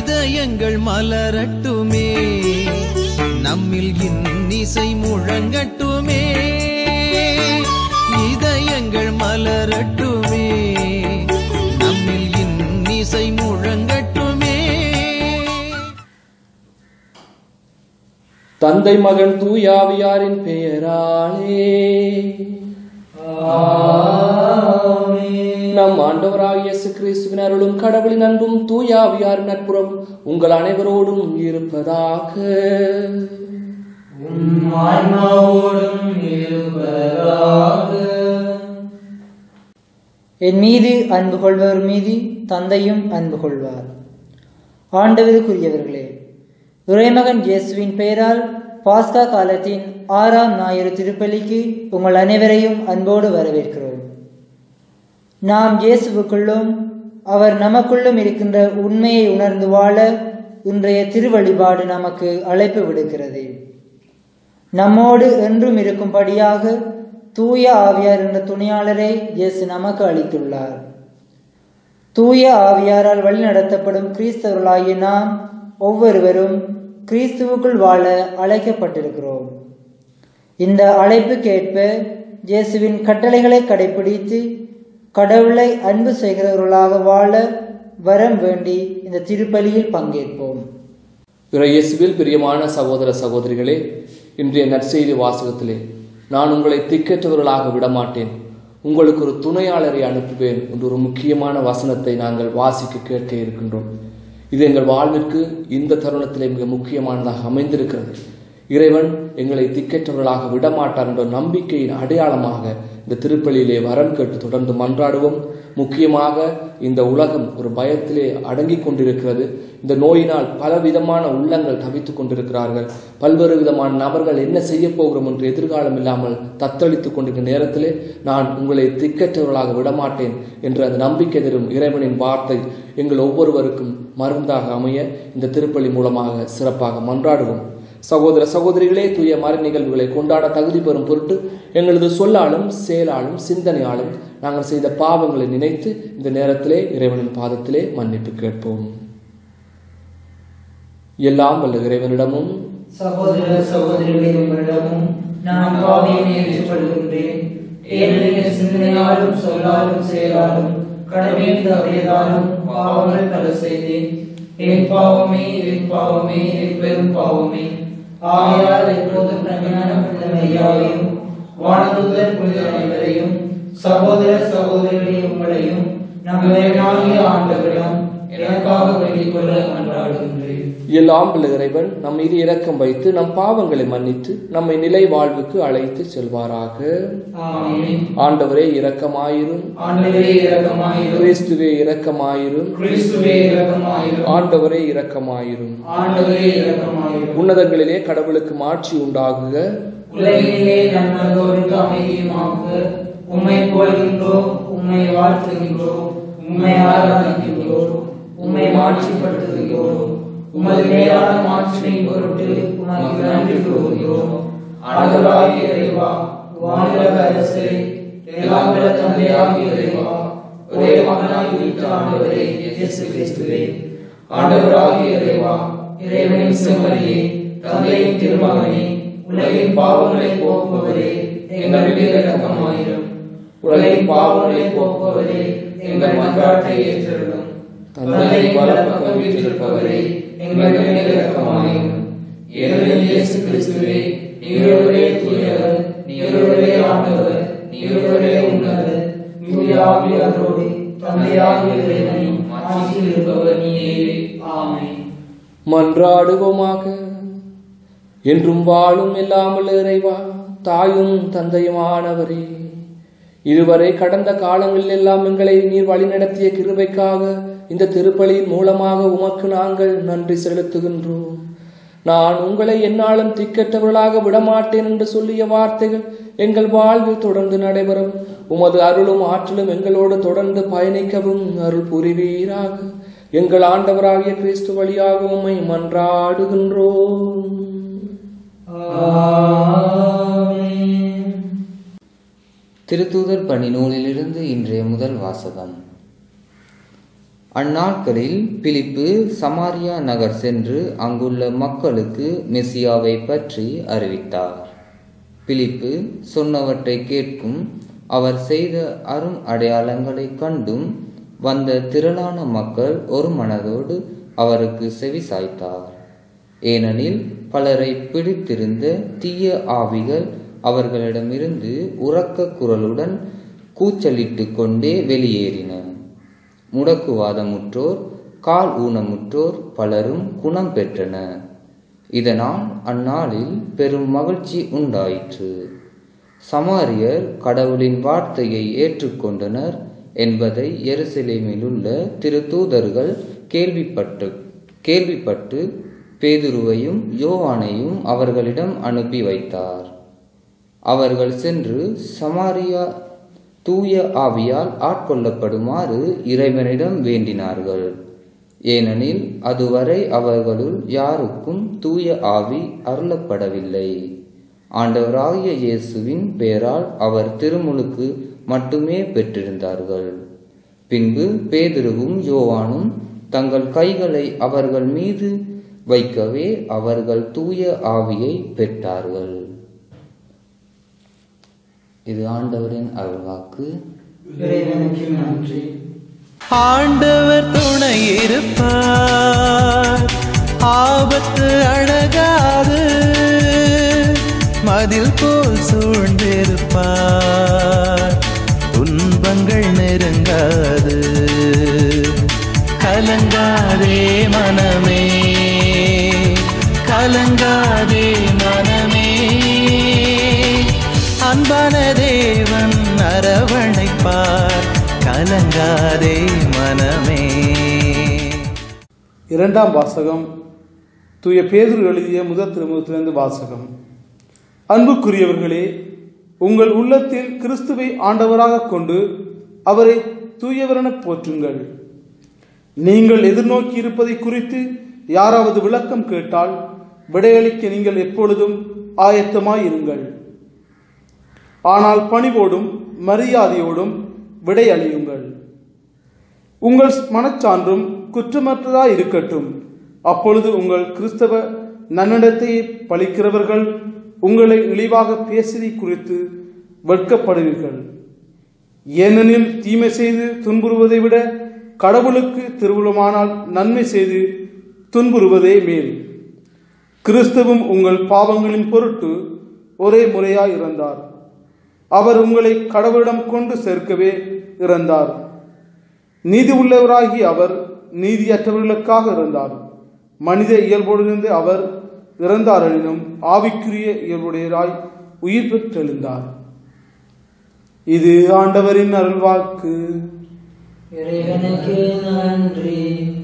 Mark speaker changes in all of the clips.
Speaker 1: இதயங்கள் மலரட்டுமே நம்மில் இன்னிசை முழங்கட்டுமே இதயங்கள் மலரட்டுமே நம்மில் இன்னிசை முழங்கட்டுமே
Speaker 2: தந்தை மகன் தூயாவியாரின் பெயராலே நம் ஆண்டவராகிய இயேசு கிறிஸ்துவின் அருளும் கடவுளின் அன்பும் தூயாவியாரின் நட்புறவும் உங்கள் அனைவரோடும் இருப்பதாக
Speaker 3: ஆன்மாவோடும் இருப்பதாக
Speaker 4: என் மீது அன்பு கொள்பவர் மீது தந்தையும் அன்பு கொள்வார் ஆண்டவருக்குரியவர்களே இறைமகன் இயேசுவின் பெயரால் பாஸ்கா காலத்தின் ஆறாம் ஞாயிறு திருப்பலிக்கு உங்கள் அனைவரையும் அன்போடு வரவேற்கிறோம் நாம் இயேசுவுக்குள்ளும் அவர் நமக்குள்ளும் இருக்கின்ற உண்மையை உணர்ந்து வாழ இன்றைய திருவழிபாடு நமக்கு அழைப்பு விடுக்கிறது நம்மோடு என்றும் இருக்கும்படியாக தூய ஆவியார் என்ற துணையாளரை இயேசு நமக்கு அளித்துள்ளார் தூய ஆவியாரால் வழிநடத்தப்படும் கிறிஸ்தவர்களாகிய நாம் ஒவ்வொருவரும் கிறிஸ்துவுக்குள் வாழ அழைக்கப்பட்டிருக்கிறோம் இந்த அழைப்புக்கேற்ப இயேசுவின் கட்டளைகளை கடைபிடித்து கடவுளை அன்பு செய்கிறவர்களாக வாழ வரம் வேண்டி இந்த திருப்பலியில் பங்கேற்போம்
Speaker 2: இயேசுவில் பிரியமான சகோதர சகோதரிகளே இன்றைய நற்செய்தி வாசகத்திலே நான் உங்களை திக்கற்றவர்களாக விடமாட்டேன் உங்களுக்கு ஒரு துணையாளரை அனுப்புவேன் என்ற ஒரு முக்கியமான வசனத்தை நாங்கள் வாசிக்க கேட்க இருக்கின்றோம் இது எங்கள் வாழ்விற்கு இந்த தருணத்திலே மிக முக்கியமானதாக அமைந்திருக்கிறது இறைவன் எங்களை திக்கற்றவர்களாக விடமாட்டார் என்ற நம்பிக்கையின் அடையாளமாக இந்த திருப்பலியிலே வரம் கேட்டு தொடர்ந்து மன்றாடுவோம் முக்கியமாக இந்த உலகம் ஒரு பயத்திலே அடங்கி கொண்டிருக்கிறது இந்த நோயினால் பல விதமான உள்ளங்கள் தவித்துக் கொண்டிருக்கிறார்கள் பல்வேறு விதமான நபர்கள் என்ன செய்ய போகிறோம் என்று எதிர்காலம் இல்லாமல் தத்தளித்துக் கொண்டிருக்கிற நேரத்திலே நான் உங்களை திக்கற்றவர்களாக விடமாட்டேன் என்ற அந்த நம்பிக்கை தரும் இறைவனின் வார்த்தை எங்கள் ஒவ்வொருவருக்கும் மருந்தாக அமைய இந்த திருப்பலி மூலமாக சிறப்பாக மன்றாடுவோம் சகோதர சகோதரிகளே தூய மறை நிகழ்வுகளை கொண்டாட தகுதி பெறும் பொருட்டு எங்களது சொல்லாலும் செயலாலும் சிந்தனையாலும் நாங்கள் செய்த பாவங்களை நினைத்து இந்த நேரத்திலே இறைவனின் பாதத்திலே மன்னிப்பு கேட்போம் எல்லாம் வல்ல இறைவனிடமும்
Speaker 3: சகோதர சகோதரிகளே உங்களிடமும் நான் பாவியை ஏற்றுக்கொள்கின்றேன் ஏனெனில் சிந்தனையாலும் சொல்லாலும் செயலாலும் கடமையில் தவறியதாலும் பாவங்கள் பல செய்தேன் என் பாவமே என் பாவமே என் பெரும் பாவமே ஆகையால் எப்போதும் நன்மையான புனிதமையாவையும் வானதூதர் புனித அனைவரையும் சகோதர சகோதரிகளே உங்களையும் நம்முடைய ஆண்டவரிடம் எனக்காக வேண்டிக் கொள்ள மன்றாடுகின்றேன்
Speaker 2: எல்லாம் வல்ல இறைவன் நம் மீது இரக்கம் வைத்து நம் பாவங்களை மன்னித்து நம்மை நிலை வாழ்வுக்கு அழைத்து செல்வாராக
Speaker 3: ஆமென்
Speaker 2: ஆண்டவரே இரக்கமாயிரும்
Speaker 3: ஆண்டவரே இரக்கமாயிரும்
Speaker 2: கிறிஸ்துவே இரக்கமாயிரும்
Speaker 3: கிறிஸ்துவே இரக்கமாயிரும்
Speaker 2: ஆண்டவரே இரக்கமாயிரும்
Speaker 3: ஆண்டவரே இரக்கமாயிரும்
Speaker 2: உன்னதங்களிலே கடவுளுக்கு மாட்சி உண்டாகுக
Speaker 3: உலகிலே நன்மதோருக்கு அமைதியுமாக உம்மை போல்கின்றோம் உம்மை வாழ்த்துகின்றோம் உம்மை ஆராதிக்கின்றோம் உம்மை மாட்சிப்படுத்துகின்றோம் உமது மேலான மாட்சியின் பொருட்டு உமக்கு நன்றி கூறுகிறோம் ஆண்டவராகிய இறைவா வானுலக அரசே எல்லாம் வல்ல தந்தையாகிய இறைவா ஒரே மகனாய் உயிர்த்த ஆண்டவரே இயேசு கிறிஸ்துவே ஆண்டவராகிய இறைவா இறைவனின் செம்மறியே தந்தையின் திருமகனே உலகின் பாவங்களை போக்குவரே எங்கள் மீது இரக்கமாயிரும் உலகின் பாவங்களை போக்குவரே எங்கள் மன்றாட்டை ஏற்றிருக்கும் தந்தை வலப்பக்கம் வீற்றிருப்பவரே எங்கள் மீது இரக்கமாயிரும் ஏனெனில் இயேசு கிறிஸ்துவே நீரொருவரே தூயவர் நீரொருவரே ஆண்டவர் நீரொருவரே உன்னதர் தூயாவியரோடு தந்தையாகிய இறைவனின் ஆட்சியில் இருப்பவர் நீயே ஆமென்
Speaker 2: மன்றாடுவோமாக என்றும் வாழும் இல்லாமல் இறைவா தாயும் தந்தையுமானவரே இதுவரை கடந்த காலங்களில் எல்லாம் எங்களை நீர் வழிநடத்திய கிருபைக்காக இந்த திருப்பலியின் மூலமாக உமக்கு நாங்கள் நன்றி செலுத்துகின்றோம் நான் உங்களை என்னாலும் திக்கற்றவர்களாக விடமாட்டேன் என்று சொல்லிய வார்த்தைகள் எங்கள் வாழ்வில் தொடர்ந்து நடைபெறும் உமது அருளும் ஆற்றலும் எங்களோடு தொடர்ந்து பயணிக்கவும் அருள் புரிவீராக எங்கள் ஆண்டவராகிய கிறிஸ்து வழியாக உம்மை மன்றாடுகின்றோம்
Speaker 5: திருத்தூதர் பணி நூலிலிருந்து இன்றைய முதல் வாசகம் அந்நாட்களில் பிலிப்பு சமாரியா நகர் சென்று அங்குள்ள மக்களுக்கு மெசியாவை பற்றி அறிவித்தார் பிலிப்பு சொன்னவற்றை கேட்கும் அவர் செய்த அரும் அடையாளங்களைக் கண்டும் வந்த திரளான மக்கள் ஒரு மனதோடு அவருக்கு செவி சாய்த்தார் ஏனெனில் பலரை பிடித்திருந்த தீய ஆவிகள் அவர்களிடமிருந்து உறக்க குரலுடன் கூச்சலிட்டு கொண்டே வெளியேறின முடக்குவாதமுற்றோர் கால் ஊனமுற்றோர் பலரும் குணம் பெற்றன இதனால் அந்நாளில் பெரும் மகிழ்ச்சி உண்டாயிற்று சமாரியர் கடவுளின் வார்த்தையை ஏற்றுக்கொண்டனர் என்பதை எருசலேமில் உள்ள திருத்தூதர்கள் கேள்விப்பட்டு கேள்விப்பட்டு பேதுருவையும் யோவானையும் அவர்களிடம் அனுப்பி வைத்தார் அவர்கள் சென்று சமாரியா தூய ஆவியால் ஆட்கொள்ளப்படுமாறு இறைவனிடம் வேண்டினார்கள் ஏனெனில் அதுவரை அவர்களுள் யாருக்கும் தூய ஆவி அருளப்படவில்லை ஆண்டவராகிய இயேசுவின் பெயரால் அவர் திருமுழுக்கு மட்டுமே பெற்றிருந்தார்கள் பின்பு பேதுருவும் யோவானும் தங்கள் கைகளை அவர்கள் மீது வைக்கவே அவர்கள் தூய ஆவியை பெற்றார்கள் இது ஆண்டவரின் அருள்வாக்கு
Speaker 3: இறைவனுக்கு நன்றி
Speaker 1: ஆண்டவர் துணை இருப்பார் ஆபத்து அழகாது மதில் போல் சூழ்ந்திருப்பார் துன்பங்கள் நெருங்காது கலங்காதே மனமே கலங்காதே மனமே அன்பான தேவன் அரவணைப்பார் கலங்காதே மனமே
Speaker 6: இரண்டாம் வாசகம் தூய பேதுரு எழுதிய முதல் திருமுகத்திலிருந்து வாசகம் அன்புக்குரியவர்களே உங்கள் உள்ளத்தில் கிறிஸ்துவை ஆண்டவராக கொண்டு அவரை தூயவரென போற்றுங்கள் நீங்கள் எதிர்நோக்கி இருப்பதை குறித்து யாராவது விளக்கம் கேட்டால் விடையளிக்க நீங்கள் எப்பொழுதும் ஆயத்தமாயிருங்கள் ஆனால் பணிவோடும் மரியாதையோடும் விடையளியுங்கள் உங்கள் மனச்சான்றும் குற்றமற்றதாய் இருக்கட்டும் அப்பொழுது உங்கள் கிறிஸ்தவ நன்னடத்தை பழிக்கிறவர்கள் உங்களை இழிவாக பேசியதை குறித்து வெட்கப்படுவீர்கள் ஏனெனில் தீமை செய்து துன்புறுவதை விட கடவுளுக்கு திருவுளமானால் நன்மை செய்து துன்புறுவதே மேல் கிறிஸ்துவும் உங்கள் பாவங்களின் பொருட்டு ஒரே முறையாய் இறந்தார் அவர் உங்களை கடவுளிடம் கொண்டு சேர்க்கவே இறந்தார் நீதி உள்ளவராகி அவர் நீதியற்றவர்களுக்காக இருந்தார் மனித இயல்போடிருந்து அவர் இறந்தார் எனினும் ஆவிக்குரிய இயல்புடையராய் உயிர் பெற்றெழுந்தார் இது ஆண்டவரின் அருள்வாக்கு
Speaker 3: இறைவனுக்கு நன்றி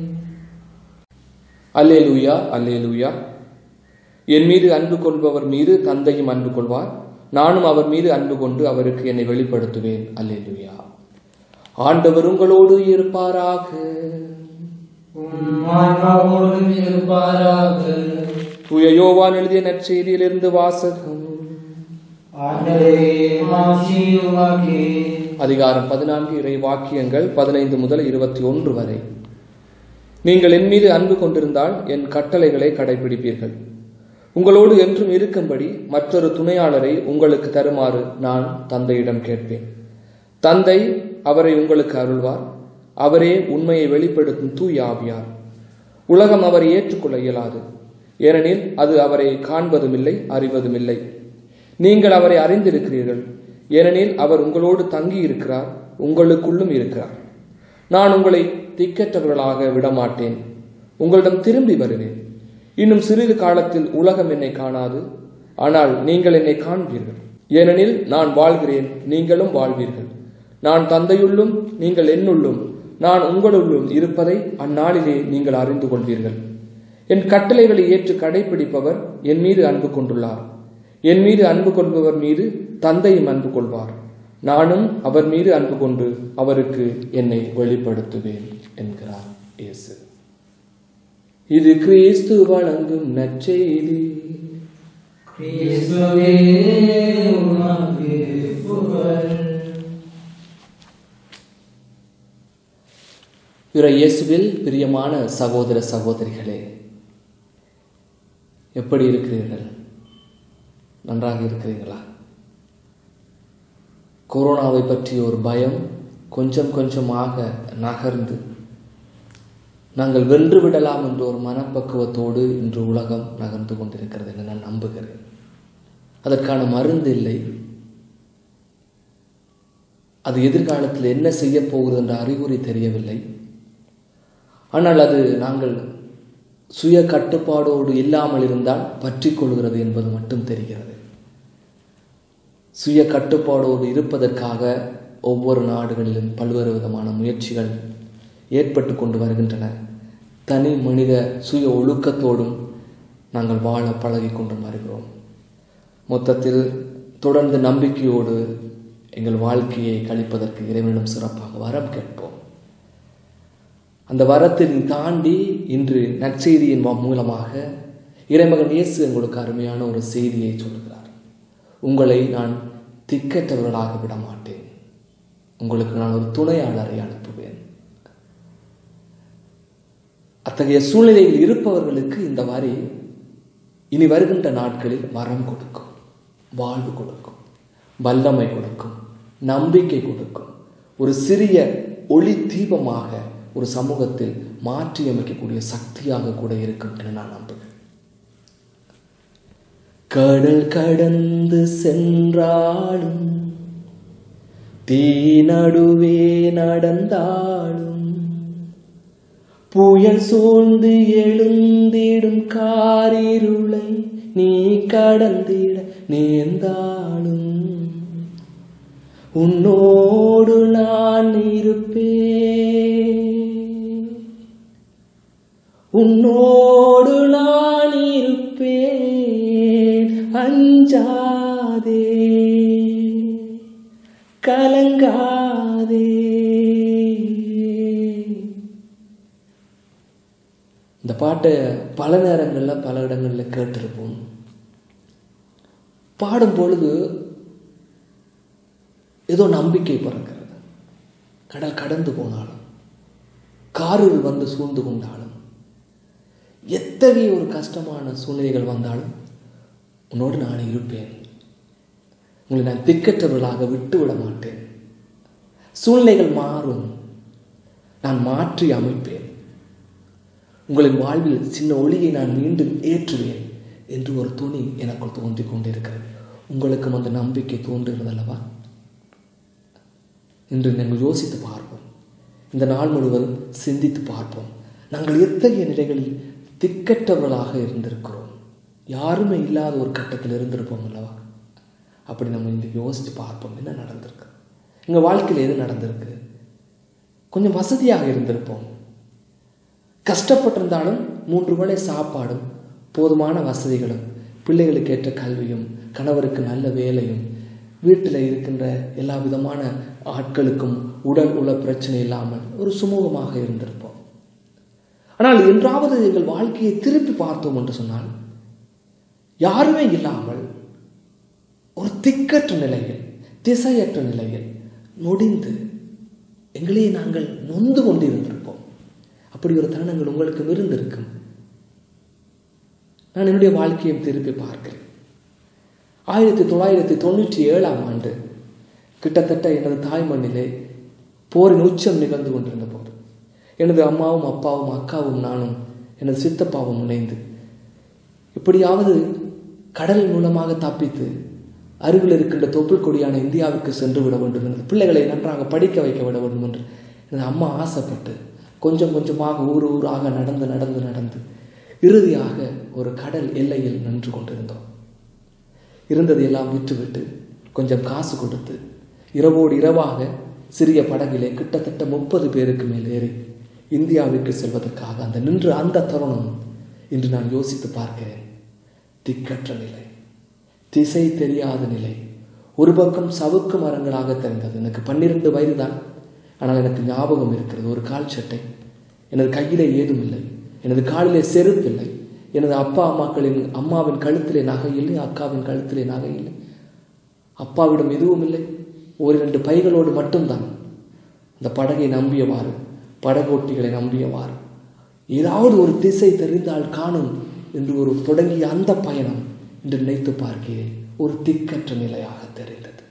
Speaker 2: அல்லேலூயா அல்லேலூயா என் மீது அன்பு கொள்பவர் மீது தந்தையும் அன்பு கொள்வார் நானும் அவர் மீது அன்பு கொண்டு அவருக்கு என்னை வெளிப்படுத்துவேன் அல்லேலூயா ஆண்டவர் உங்களோடு இருப்பாராக
Speaker 3: உம் ஆன்மாவோடும் இருப்பாராக
Speaker 2: தூய யோவான் எழுதிய நற்செய்தியிலிருந்து வாசகம்
Speaker 3: ஆண்டவரே மாட்சி உமக்கே
Speaker 2: அதிகாரம் பதினான்கு இறை வாக்கியங்கள் பதினைந்து முதல் இருபத்தி ஒன்று வரை நீங்கள் என் மீது அன்பு கொண்டிருந்தால் என் கட்டளைகளை கடைபிடிப்பீர்கள் உங்களோடு என்றும் இருக்கும்படி மற்றொரு துணையாளரை உங்களுக்கு தருமாறு நான் தந்தையிடம் கேட்பேன் தந்தை அவரை உங்களுக்கு அருள்வார் அவரே உண்மையை வெளிப்படுத்தும் தூய ஆவியார் உலகம் அவரை ஏற்றுக்கொள்ள இயலாது ஏனெனில் அது அவரை காண்பதும் இல்லை அறிவதும் இல்லை நீங்கள் அவரை அறிந்திருக்கிறீர்கள் ஏனெனில் அவர் உங்களோடு தங்கி இருக்கிறார் உங்களுக்குள்ளும் இருக்கிறார் நான் உங்களை திக்கற்றவர்களாக விடமாட்டேன் உங்களிடம் திரும்பி வருவேன் இன்னும் சிறிது காலத்தில் உலகம் என்னை காணாது ஆனால் நீங்கள் என்னை காண்பீர்கள் ஏனெனில் நான் வாழ்கிறேன் நீங்களும் வாழ்வீர்கள் நான் தந்தையுள்ளும் நீங்கள் என்னுள்ளும் நான் உங்களுள்ளும் இருப்பதை அந்நாளிலே நீங்கள் அறிந்து கொள்வீர்கள் என் கட்டளைகளை ஏற்று கடைபிடிப்பவர் என் மீது அன்பு கொண்டுள்ளார் என் மீது அன்பு கொள்பவர் மீது தந்தையும் அன்பு கொள்வார் நானும் அவர் மீது அன்பு கொண்டு அவருக்கு என்னை வெளிப்படுத்துவேன் என்கிறார் இயேசு இது கிறிஸ்து வழங்கும் நற்செய்தி
Speaker 3: கிறிஸ்துவே உமக்கு புகழ்
Speaker 2: இவர இயேசுவில் பிரியமான சகோதர சகோதரிகளே எப்படி இருக்கிறீர்கள் நன்றாக இருக்கிறீர்களா கொரோனாவை பற்றிய ஒரு பயம் கொஞ்சம் கொஞ்சமாக நகர்ந்து நாங்கள் வென்று விடலாம் என்ற ஒரு மனப்பக்குவத்தோடு இன்று உலகம் நகர்ந்து கொண்டிருக்கிறது என்று நான் நம்புகிறேன் அதற்கான மருந்து இல்லை அது எதிர்காலத்தில் என்ன செய்ய போகுது என்ற அறிகுறி தெரியவில்லை ஆனால் அது நாங்கள் சுய கட்டுப்பாடோடு இல்லாமல் இருந்தால் பற்றி கொள்கிறது என்பது மட்டும் தெரிகிறது சுய கட்டுப்பாடோடு இருப்பதற்காக ஒவ்வொரு நாடுகளிலும் பல்வேறு விதமான முயற்சிகள் ஏற்பட்டு கொண்டு வருகின்றன தனி மனித சுய ஒழுக்கத்தோடும் நாங்கள் வாழ பழகி கொண்டு வருகிறோம் மொத்தத்தில் தொடர்ந்து நம்பிக்கையோடு எங்கள் வாழ்க்கையை கழிப்பதற்கு இறைவனிடம் சிறப்பாக வரம் கேட்போம் அந்த வரத்தின் தாண்டி இன்று நற்செய்தியின் மூலமாக இறைமகன் இயேசு எங்களுக்கு அருமையான ஒரு செய்தியை சொல்கிறார் உங்களை நான் திக்கற்றவர்களாக விட மாட்டேன் உங்களுக்கு நான் ஒரு துணையாளரை அனுப்புவேன் அத்தகைய சூழ்நிலையில் இருப்பவர்களுக்கு இந்த வரி இனி வருகின்ற நாட்களில் வரம் கொடுக்கும் வாழ்வு கொடுக்கும் வல்லமை கொடுக்கும் நம்பிக்கை கொடுக்கும் ஒரு சிறிய ஒளி தீபமாக ஒரு சமூகத்தில் மாற்றி அமைக்கக்கூடிய சக்தியாக கூட இருக்கும் என நான் நம்புகிறேன் கடல் கடந்து சென்றாலும் தீ நடுவே நடந்தாலும் புயல் சூழ்ந்து எழுந்திடும் காரிருளை நீ கடந்திட நேர்ந்தாலும் உன்னோடு நான் இருப்பேன் உன்னோடு நான் இருப்பேன் அஞ்சாதே கலங்காதே இந்த பாட்டை பல நேரங்களில் பல இடங்களில் கேட்டிருப்போம் பாடும் பொழுது ஏதோ நம்பிக்கை பிறக்கிறது கடல் கடந்து போனாலும் காரில் வந்து சூழ்ந்து கொண்டாலும் எத்தகைய ஒரு கஷ்டமான சூழ்நிலைகள் வந்தாலும் உன்னோடு நான் இருப்பேன் உங்களை நான் திக்கற்றவர்களாக விட்டு விட மாட்டேன் சூழ்நிலைகள் மாறும் நான் மாற்றி அமைப்பேன் உங்களின் வாழ்வில் சின்ன ஒளியை நான் மீண்டும் ஏற்றுவேன் என்று ஒரு துணி எனக்குள் தோன்றிக் கொண்டிருக்கிறது உங்களுக்கும் அந்த நம்பிக்கை தோன்றுகிறது அல்லவா இன்று நாங்கள் யோசித்து பார்ப்போம் இந்த நாள் முழுவதும் சிந்தித்து பார்ப்போம் நாங்கள் எத்தகைய நிலைகளில் திக்கற்றவர்களாக இருந்திருக்கிறோம் யாருமே இல்லாத ஒரு கட்டத்தில் இருந்திருப்போம் அல்லவா அப்படி நம்ம இன்று யோசித்து பார்ப்போம் என்ன நடந்திருக்கு எங்கள் வாழ்க்கையில் எது நடந்திருக்கு கொஞ்சம் வசதியாக இருந்திருப்போம் கஷ்டப்பட்டிருந்தாலும் மூன்று வேளை சாப்பாடும் போதுமான வசதிகளும் பிள்ளைகளுக்கு ஏற்ற கல்வியும் கணவருக்கு நல்ல வேலையும் வீட்டில் இருக்கின்ற எல்லா விதமான ஆட்களுக்கும் உடல் உள்ள பிரச்சனை இல்லாமல் ஒரு சுமூகமாக இருந்திருப்போம் ஆனால் என்றாவது எங்கள் வாழ்க்கையை திருப்பி பார்த்தோம் என்று சொன்னால் யாருமே இல்லாமல் ஒரு திக்கற்ற நிலையில் திசையற்ற நிலையில் நொடிந்து எங்களையே நாங்கள் நொந்து கொண்டு இருந்திருப்போம் அப்படி ஒரு தருணங்கள் உங்களுக்கு விருந்திருக்கும் நான் என்னுடைய வாழ்க்கையை திருப்பி பார்க்கிறேன் ஆயிரத்தி தொள்ளாயிரத்தி தொண்ணூற்றி ஏழாம் ஆண்டு கிட்டத்தட்ட எனது தாய்மண்ணிலே போரின் உச்சம் நிகழ்ந்து கொண்டிருந்த போது எனது அம்மாவும் அப்பாவும் அக்காவும் நானும் எனது சித்தப்பாவும் இணைந்து எப்படியாவது கடல் மூலமாக தப்பித்து அருகில் இருக்கின்ற தொப்புள் கொடியான இந்தியாவுக்கு சென்று விட வேண்டும் என்று பிள்ளைகளை நன்றாக படிக்க வைக்க விட வேண்டும் என்று எனது அம்மா ஆசைப்பட்டு கொஞ்சம் கொஞ்சமாக ஊர் ஊராக நடந்து நடந்து நடந்து இறுதியாக ஒரு கடல் எல்லையில் நின்று கொண்டிருந்தோம் இருந்ததை எல்லாம் விட்டுவிட்டு கொஞ்சம் காசு கொடுத்து இரவோடு இரவாக சிறிய படகிலே கிட்டத்தட்ட முப்பது பேருக்கு மேல் ஏறி இந்தியாவிற்கு செல்வதற்காக அந்த நின்று அந்த தருணம் இன்று நான் யோசித்து பார்க்கிறேன் திக்கற்ற நிலை திசை தெரியாத நிலை ஒரு பக்கம் சவுக்கு மரங்களாக தெரிந்தது எனக்கு பன்னிரண்டு வயது தான் ஆனால் எனக்கு ஞாபகம் இருக்கிறது ஒரு கால் சட்டை எனது கையிலே ஏதும் இல்லை எனது காலிலே செருப்பு இல்லை எனது அப்பா அம்மாக்களின் அம்மாவின் கழுத்திலே நகை இல்லை அக்காவின் கழுத்திலே நகை இல்லை அப்பாவிடம் எதுவும் இல்லை ஒரு இரண்டு பைகளோடு மட்டும்தான் அந்த படகை நம்பியவாறு படகோட்டிகளை நம்பியவாறு ஏதாவது ஒரு திசை தெரிந்தால் காணும் என்று ஒரு தொடங்கிய அந்த பயணம் என்று நினைத்து பார்க்கிறேன் ஒரு திக்கற்ற நிலையாக தெரிந்தது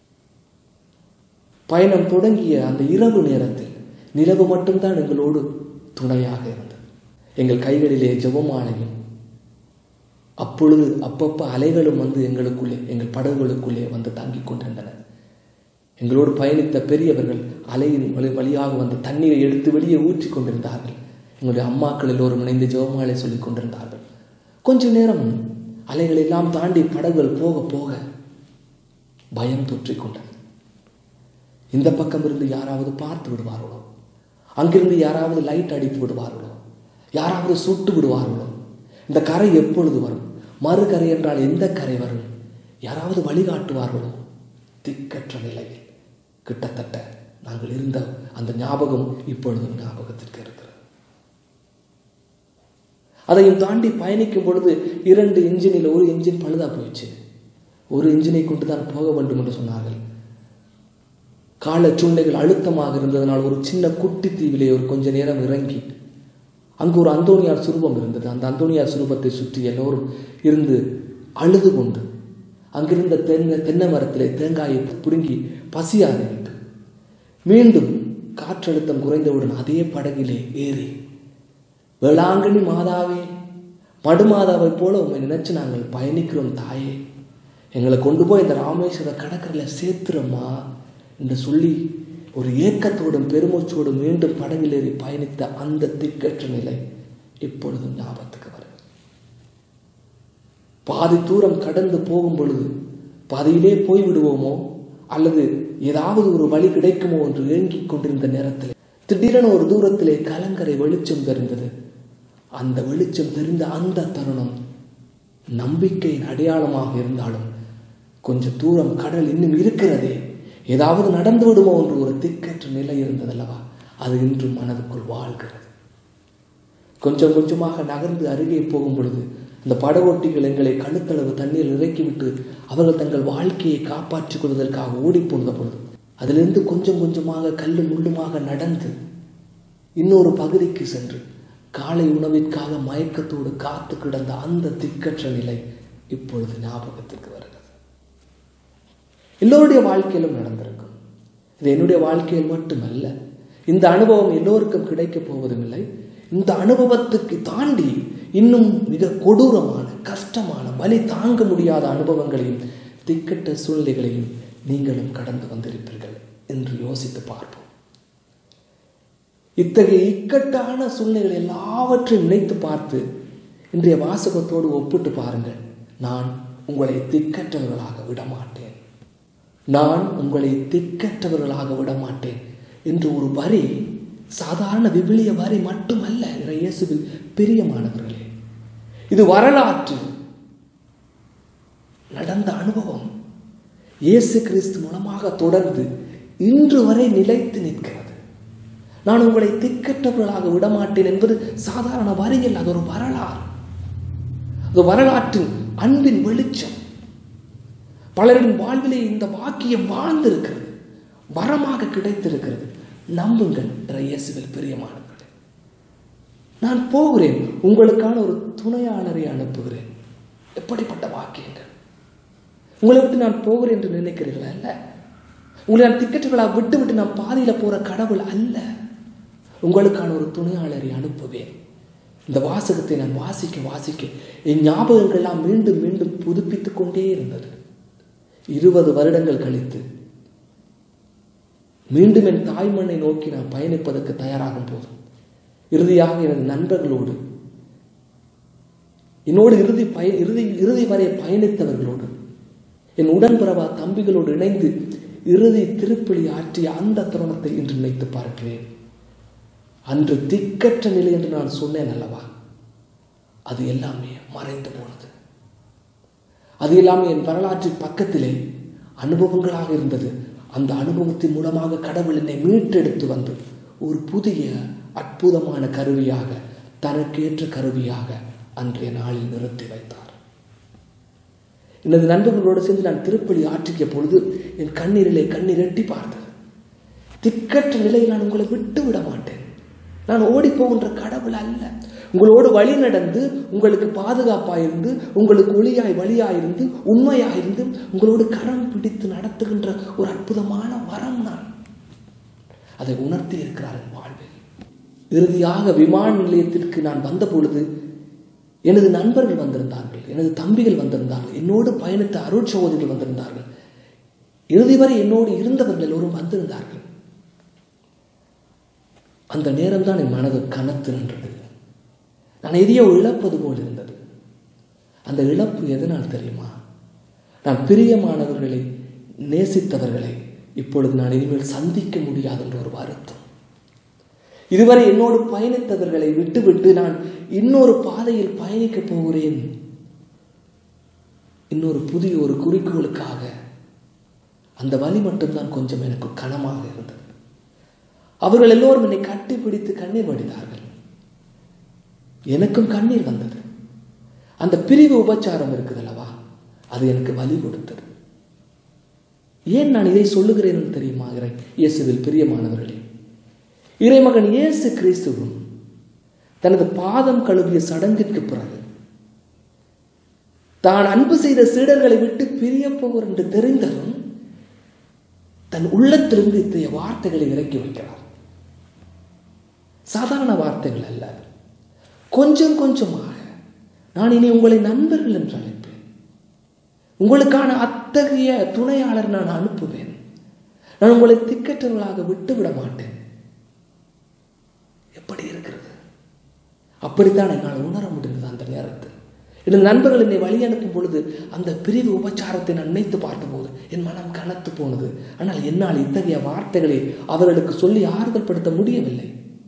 Speaker 2: பயணம் தொடங்கிய அந்த இரவு நேரத்தில் நிலவு மட்டும்தான் எங்களோடு துணையாக இருந்தது எங்கள் கைகளிலே ஜெபமாலையும் அப்பொழுது அப்பப்ப அலைகளும் வந்து எங்களுக்குள்ளே எங்கள் படகுகளுக்குள்ளே வந்து தாங்கிக் கொண்டிருந்தன எங்களோடு பயணித்த பெரியவர்கள் அலையின் வழி- வழியாக வந்து தண்ணீரை எடுத்து வெளியே ஊற்றி கொண்டிருந்தார்கள் எங்களுடைய அம்மாக்கள் எல்லோரும் இணைந்து ஜெபமாலை சொல்லிக் கொண்டிருந்தார்கள் கொஞ்ச நேரம் அலைகள் எல்லாம் தாண்டி படகுகள் போக போக பயம் தொற்றிக் கொண்டது இந்த பக்கம் இருந்து யாராவது பார்த்து விடுவார்களோ அங்கிருந்து யாராவது லைட் அடித்து விடுவார்களோ யாராவது சுட்டு விடுவார்களோ இந்த கரை எப்பொழுது வரும் மறுகரை என்றால் எந்த கரை வரும் யாராவது வழிகாட்டுவார்களோ திக்கற்ற நிலையில் கிட்டத்தட்ட நாங்கள் இருந்த அந்த ஞாபகம் இப்பொழுதும் ஞாபகத்திற்கு இருக்கிறது அதையும் தாண்டி பயணிக்கும் பொழுது இரண்டு இன்ஜினில் ஒரு இன்ஜின் பழுதா போயிடுச்சு ஒரு இன்ஜினை கொண்டு தான் போக வேண்டும் என்று சொன்னார்கள் கால சூழ்நிலைகள் அழுத்தமாக இருந்ததனால் ஒரு சின்ன குட்டி தீவிலே ஒரு கொஞ்ச நேரம் இறங்கி அங்கு ஒரு அந்தோணியார் சுரூபம் இருந்தது அந்த அந்தோணியார் சுரூபத்தை சுற்றி எல்லோரும் இருந்து அழுது கொண்டு அங்கிருந்த தென்னை தென்னை மரத்திலே தேங்காயை பிடுங்கி பசியாறிவிட்டு மீண்டும் காற்றழுத்தம் குறைந்தவுடன் அதே படகிலே ஏறி வேளாங்கண்ணி மாதாவே மடுமாதாவை போல உண்மை நினைச்சு நாங்கள் பயணிக்கிறோம் தாயே எங்களை கொண்டு போய் இந்த ராமேஸ்வர கடற்கரையில் சேர்த்துறோமா என்று சொல்லி ஒரு ஏக்கத்தோடும் பெருமூச்சோடும் மீண்டும் படகில் ஏறி பயணித்த அந்த திக்கற்ற நிலை இப்பொழுதும் ஞாபகத்துக்கு வருது பாதி தூரம் கடந்து போகும் பொழுது பாதியிலே போய் விடுவோமோ அல்லது ஏதாவது ஒரு வழி கிடைக்குமோ என்று ஏங்கிக் கொண்டிருந்த நேரத்தில் திடீரென ஒரு தூரத்திலே கலங்கரை வெளிச்சம் தெரிந்தது அந்த வெளிச்சம் தெரிந்த அந்த தருணம் நம்பிக்கையின் அடையாளமாக இருந்தாலும் கொஞ்சம் தூரம் கடல் இன்னும் இருக்கிறதே ஏதாவது நடந்து விடுமோ என்று ஒரு திக்கற்ற நிலை இருந்ததல்லவா அது இன்றும் மனதுக்குள் வாழ்கிறது கொஞ்சம் கொஞ்சமாக நகர்ந்து அருகே போகும் பொழுது இந்த படகோட்டிகள் எங்களை கழுத்தளவு தண்ணீர் இறக்கிவிட்டு அவர்கள் தங்கள் வாழ்க்கையை காப்பாற்றிக் கொள்வதற்காக ஓடிப்போன பொழுது அதிலிருந்து கொஞ்சம் கொஞ்சமாக கல்லும் முள்ளுமாக நடந்து இன்னொரு பகுதிக்கு சென்று காலை உணவிற்காக மயக்கத்தோடு காத்து கிடந்த அந்த திக்கற்ற நிலை இப்பொழுது ஞாபகத்திற்கு வருகிறது எல்லோருடைய வாழ்க்கையிலும் நடந்திருக்கும் இது என்னுடைய வாழ்க்கையில் மட்டுமல்ல இந்த அனுபவம் எல்லோருக்கும் கிடைக்கப் போவதும் இல்லை இந்த அனுபவத்துக்கு தாண்டி இன்னும் மிக கொடூரமான கஷ்டமான வலி தாங்க முடியாத அனுபவங்களையும் திக்கட்ட சூழ்நிலைகளையும் நீங்களும் கடந்து வந்திருப்பீர்கள் என்று யோசித்து பார்ப்போம் இத்தகைய இக்கட்டான சூழ்நிலைகள் எல்லாவற்றையும் நினைத்து பார்த்து இன்றைய வாசகத்தோடு ஒப்பிட்டு பாருங்கள் நான் உங்களை திக்கற்றவர்களாக விடமாட்டேன் நான் உங்களை திக்கற்றவர்களாக விடமாட்டேன் என்று ஒரு வரி சாதாரண விவிலிய வரி மட்டுமல்ல இறை இயேசுவில் பிரியமானவர்களே இது வரலாற்று நடந்த அனுபவம் இயேசு கிறிஸ்து மூலமாக தொடர்ந்து இன்று வரை நிலைத்து நிற்கிறது நான் உங்களை திக்கற்றவர்களாக விடமாட்டேன் என்பது சாதாரண வரியில் அது ஒரு வரலாறு அது வரலாற்றின் அன்பின் வெளிச்சம் பலரின் வாழ்விலே இந்த வாக்கியம் வாழ்ந்திருக்கிறது வரமாக கிடைத்திருக்கிறது நம்புங்கள் என்ற இயேசுவில் பிரியமானவர்களே நான் போகிறேன் உங்களுக்கான ஒரு துணையாளரை அனுப்புகிறேன் எப்படிப்பட்ட வாக்கியங்கள் உங்களை விட்டு நான் போகிறேன் என்று நினைக்கிறீர்களா அல்ல உங்களை நான் திக்கெட்டுகளாக விட்டு விட்டு நான் பாதியில போற கடவுள் அல்ல உங்களுக்கான ஒரு துணையாளரை அனுப்புவேன் இந்த வாசகத்தை நான் வாசிக்க வாசிக்க என் ஞாபகங்கள் எல்லாம் மீண்டும் மீண்டும் புதுப்பித்துக் கொண்டே இருந்தது இருபது வருடங்கள் கழித்து மீண்டும் என் தாய்மண்ணை நோக்கி நான் பயணிப்பதற்கு தயாராகும் போது இறுதியாக எனது நண்பர்களோடு என்னோடு இறுதி பய இறுதி இறுதி வரை பயணித்தவர்களோடு என் உடன்பிறவா தம்பிகளோடு இணைந்து இறுதி திருப்பலி ஆற்றிய அந்த தருணத்தை இன்று நினைத்து பார்க்கிறேன் அன்று திக்கற்ற நிலை என்று நான் சொன்னேன் அல்லவா அது எல்லாமே மறைந்து போனது அது எல்லாமே என் வரலாற்றின் பக்கத்திலே அனுபவங்களாக இருந்தது அந்த அனுபவத்தின் மூலமாக கடவுள் என்னை மீட்டெடுத்து வந்து ஒரு புதிய அற்புதமான கருவியாக தனக்கேற்ற கருவியாக அன்றைய நாளில் நிறுத்தி வைத்தார் எனது நண்பர்களோடு சேர்ந்து நான் திருப்பலி ஆற்றிய பொழுது என் கண்ணீரிலே கண்ணீர் எட்டி பார்த்தது திக்கற்ற நிலையில் நான் உங்களை விட்டு விட மாட்டேன் நான் ஓடி போகின்ற கடவுள் அல்ல உங்களோடு வழி நடந்து உங்களுக்கு பாதுகாப்பாயிருந்து உங்களுக்கு ஒளியாய் வழியாயிருந்து உண்மையாயிருந்து உங்களோடு கரம் பிடித்து நடத்துகின்ற ஒரு அற்புதமான வரம் நான் அதை உணர்த்தி இருக்கிறார் என் வாழ்வில் இறுதியாக விமான நிலையத்திற்கு நான் வந்த பொழுது எனது நண்பர்கள் வந்திருந்தார்கள் எனது தம்பிகள் வந்திருந்தார்கள் என்னோடு பயணித்த அருள் சகோதரிகள் வந்திருந்தார்கள் இறுதி வரை என்னோடு இருந்தவர்கள் எல்லோரும் வந்திருந்தார்கள் அந்த நேரம்தான் என் மனது கனத்து நின்றது நான் எதையோ இழப்பது போல் இருந்தது அந்த இழப்பு எதனால் தெரியுமா நான் பிரியமானவர்களை நேசித்தவர்களை இப்பொழுது நான் இனிமேல் சந்திக்க முடியாது என்ற ஒரு வருத்தம் இதுவரை என்னோடு பயணித்தவர்களை விட்டுவிட்டு நான் இன்னொரு பாதையில் பயணிக்கப் போகிறேன் இன்னொரு புதிய ஒரு குறிக்கோளுக்காக அந்த வழி மட்டும்தான் கொஞ்சம் எனக்கு கனமாக இருந்தது அவர்கள் எல்லோரும் என்னை கட்டி பிடித்து கண்ணீர் வடித்தார்கள் எனக்கும் கண்ணீர் வந்தது அந்த பிரிவு உபச்சாரம் இருக்குது அல்லவா அது எனக்கு வலி கொடுத்தது ஏன் நான் இதை சொல்லுகிறேன் தெரியுமா இறை இயேசுவில் பிரியமானவர்களே இறைமகன் இயேசு கிறிஸ்துவும் தனது பாதம் கழுவிய சடங்கிற்கு பிறகு தான் அன்பு செய்த சீடர்களை விட்டு பிரிய போவர் என்று தெரிந்ததும் தன் உள்ளத்திலிருந்து இத்தகைய வார்த்தைகளை இறக்கி வைக்கிறார் சாதாரண வார்த்தைகள் அல்ல கொஞ்சம் கொஞ்சமாக நான் இனி உங்களை நண்பர்கள் என்று அழைப்பேன் உங்களுக்கான அத்தகைய துணையாளர் நான் அனுப்புவேன் நான் உங்களை திக்கற்றவர்களாக விட்டுவிட மாட்டேன் எப்படி இருக்கிறது அப்படித்தான் என்னால் உணர முடிந்தது அந்த நேரத்தில் எனது நண்பர்கள் என்னை வழி அனுப்பும் பொழுது அந்த பிரிவு உபச்சாரத்தை நான் நினைத்து பார்த்தபோது என் மனம் கனத்து போனது ஆனால் என்னால் இத்தகைய வார்த்தைகளை அவர்களுக்கு சொல்லி ஆறுதல் படுத்த முடியவில்லை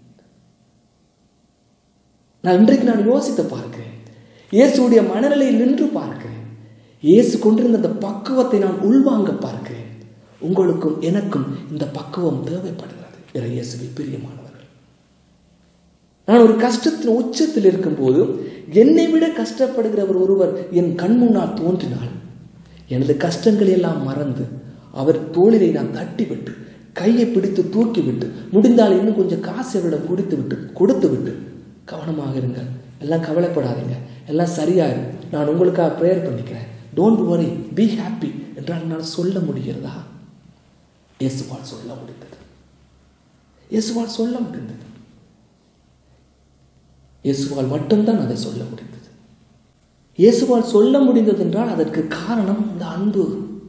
Speaker 2: நான் இன்றைக்கு நான் யோசித்து பார்க்கிறேன் இயேசுடைய மனநிலையில் நின்று பார்க்கிறேன் இயேசு கொண்டிருந்த அந்த பக்குவத்தை நான் உள்வாங்க பார்க்கிறேன் உங்களுக்கும் எனக்கும் இந்த பக்குவம் தேவைப்படுகிறது இறை இயேசுவில் பிரியமானவர்கள் நான் ஒரு கஷ்டத்தின் உச்சத்தில் இருக்கும்போது என்னை விட கஷ்டப்படுகிறவர் ஒருவர் என் கண் முன்னால் தோன்றினால் எனது கஷ்டங்களை எல்லாம் மறந்து அவர் தோளிலை நான் தட்டி விட்டு கையை பிடித்து தூக்கி விட்டு முடிந்தால் இன்னும் கொஞ்சம் காசு அவரிடம் கொடுத்து விட்டு கொடுத்து விட்டு கவனமாக இருங்கள் எல்லாம் கவலைப்படாதீங்க எல்லாம் சரியாயிரும் நான் உங்களுக்காக ப்ரேயர் பண்ணிக்கிறேன் டோன்ட் வரி பி ஹாப்பி என்றால் என்னால் சொல்ல முடிகிறதா இயேசுவால் சொல்ல முடிந்தது இயேசுவால் சொல்ல முடிந்தது இயேசுவால் மட்டும்தான் அதை சொல்ல முடிந்தது இயேசுவால் சொல்ல முடிந்தது என்றால் அதற்கு காரணம் அந்த அன்பு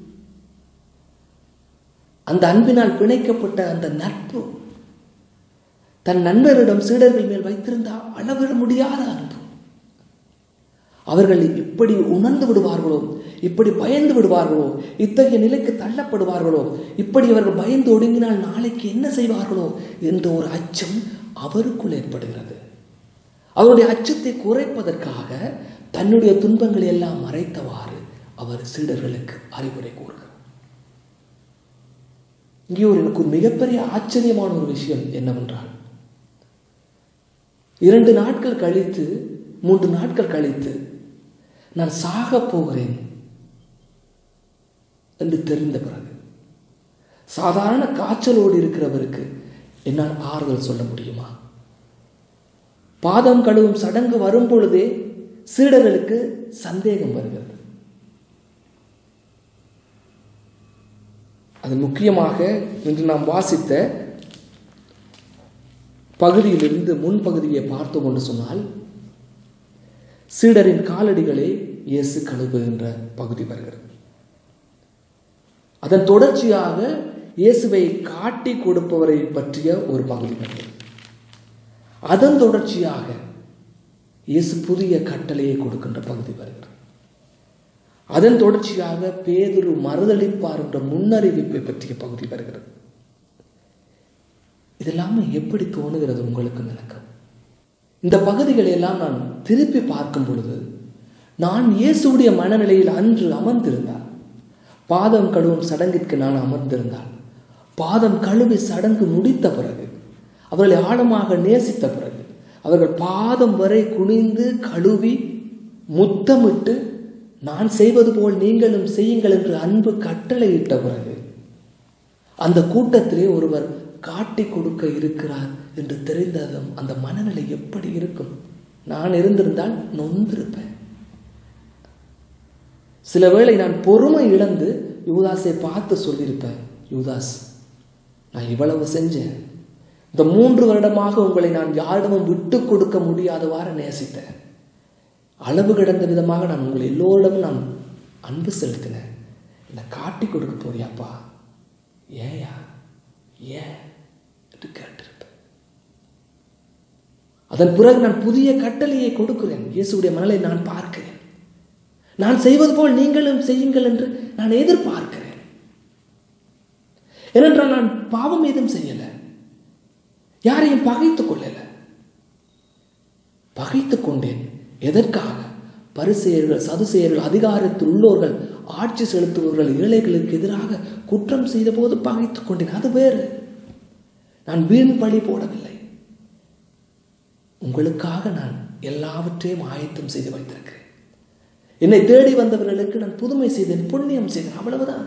Speaker 2: அந்த அன்பினால் பிணைக்கப்பட்ட அந்த நட்பு தன் நண்பரிடம் சீடர்கள் மேல் வைத்திருந்த அளவிட முடியாத அன்பு அவர்கள் இப்படி உணர்ந்து விடுவார்களோ இப்படி பயந்து விடுவார்களோ இத்தகைய நிலைக்கு தள்ளப்படுவார்களோ இப்படி அவர்கள் பயந்து ஒடுங்கினால் நாளைக்கு என்ன செய்வார்களோ என்ற ஒரு அச்சம் அவருக்குள் ஏற்படுகிறது அவருடைய அச்சத்தை குறைப்பதற்காக தன்னுடைய துன்பங்களை எல்லாம் மறைத்தவாறு அவர் சீடர்களுக்கு அறிவுரை கூறுகிறார் இங்கே ஒரு எனக்கு ஒரு மிகப்பெரிய ஆச்சரியமான ஒரு விஷயம் என்னவென்றால் இரண்டு நாட்கள் கழித்து மூன்று நாட்கள் கழித்து நான் சாக போகிறேன் என்று தெரிந்த பிறகு சாதாரண காய்ச்சலோடு இருக்கிறவருக்கு என்னால் ஆறுதல் சொல்ல முடியுமா பாதம் கழுவும் சடங்கு வரும் பொழுதே சீடர்களுக்கு சந்தேகம் வருகிறது அது முக்கியமாக இன்று நாம் வாசித்த பகுதியிலிருந்து முன்பகுதியை பார்த்தோம் என்று சொன்னால் சீடரின் காலடிகளை இயேசு கழுவுகின்ற பகுதி வருகிறது அதன் தொடர்ச்சியாக இயேசுவை காட்டி கொடுப்பவரை பற்றிய ஒரு பகுதி வருகிறது அதன் தொடர்ச்சியாக இயேசு புதிய கட்டளையை கொடுக்கின்ற பகுதி வருகிறது அதன் தொடர்ச்சியாக பேதுரு மறுதளிப்பார் என்ற முன்னறிவிப்பை பற்றிய பகுதி வருகிறது இதெல்லாமே எப்படி தோணுகிறது உங்களுக்கு எனக்கு இந்த பகுதிகளை எல்லாம் நான் திருப்பி பார்க்கும் பொழுது நான் இயேசுடைய மனநிலையில் அன்று அமர்ந்திருந்தால் பாதம் கழுவும் சடங்கிற்கு நான் அமர்ந்திருந்தால் பாதம் கழுவி சடங்கு முடித்த பிறகு அவர்களை ஆழமாக நேசித்த பிறகு அவர்கள் பாதம் வரை குனிந்து கழுவி முத்தமிட்டு நான் செய்வது போல் நீங்களும் செய்யுங்கள் என்று அன்பு கட்டளையிட்ட பிறகு அந்த கூட்டத்திலே ஒருவர் காட்டி கொடுக்க இருக்கிறார் என்று தெரிந்ததும் அந்த மனநிலை எப்படி இருக்கும் நான் இருந்திருந்தால் நொந்திருப்பேன் சில வேளை நான் பொறுமை இழந்து யூதாஸை பார்த்து சொல்லியிருப்பேன் யூதாஸ் நான் இவ்வளவு செஞ்சேன் இந்த மூன்று வருடமாக உங்களை நான் யாரிடமும் விட்டு கொடுக்க முடியாதவாறு நேசித்தேன் அளவு கிடந்த விதமாக நான் உங்கள் எல்லோரிடமும் நான் அன்பு செலுத்தினேன் என்னை காட்டி கொடுக்க போறியாப்பா ஏயா ஏன் என்று கேட்டிருப்பேன் அதன் பிறகு நான் புதிய கட்டளையை கொடுக்கிறேன் இயேசுடைய மனலை நான் பார்க்கிறேன் நான் செய்வது போல் நீங்களும் செய்யுங்கள் என்று நான் எதிர்பார்க்கிறேன் ஏனென்றால் நான் பாவம் ஏதும் செய்யல யாரையும் பகைத்துக் கொள்ளல பகைத்துக் கொண்டேன் எதற்காக பரிசெயர்கள் சதுசெயர்கள் அதிகாரத்தில் உள்ளோர்கள் ஆட்சி செலுத்துபவர்கள் ஏழைகளுக்கு எதிராக குற்றம் செய்த போது பகைத்துக் கொண்டேன் அது வேறு நான் வீண் பழி போடவில்லை உங்களுக்காக நான் எல்லாவற்றையும் ஆயத்தம் செய்து வைத்திருக்கிறேன் என்னை தேடி வந்தவர்களுக்கு நான் புதுமை செய்தேன் புண்ணியம் செய்தேன் அவ்வளவுதான்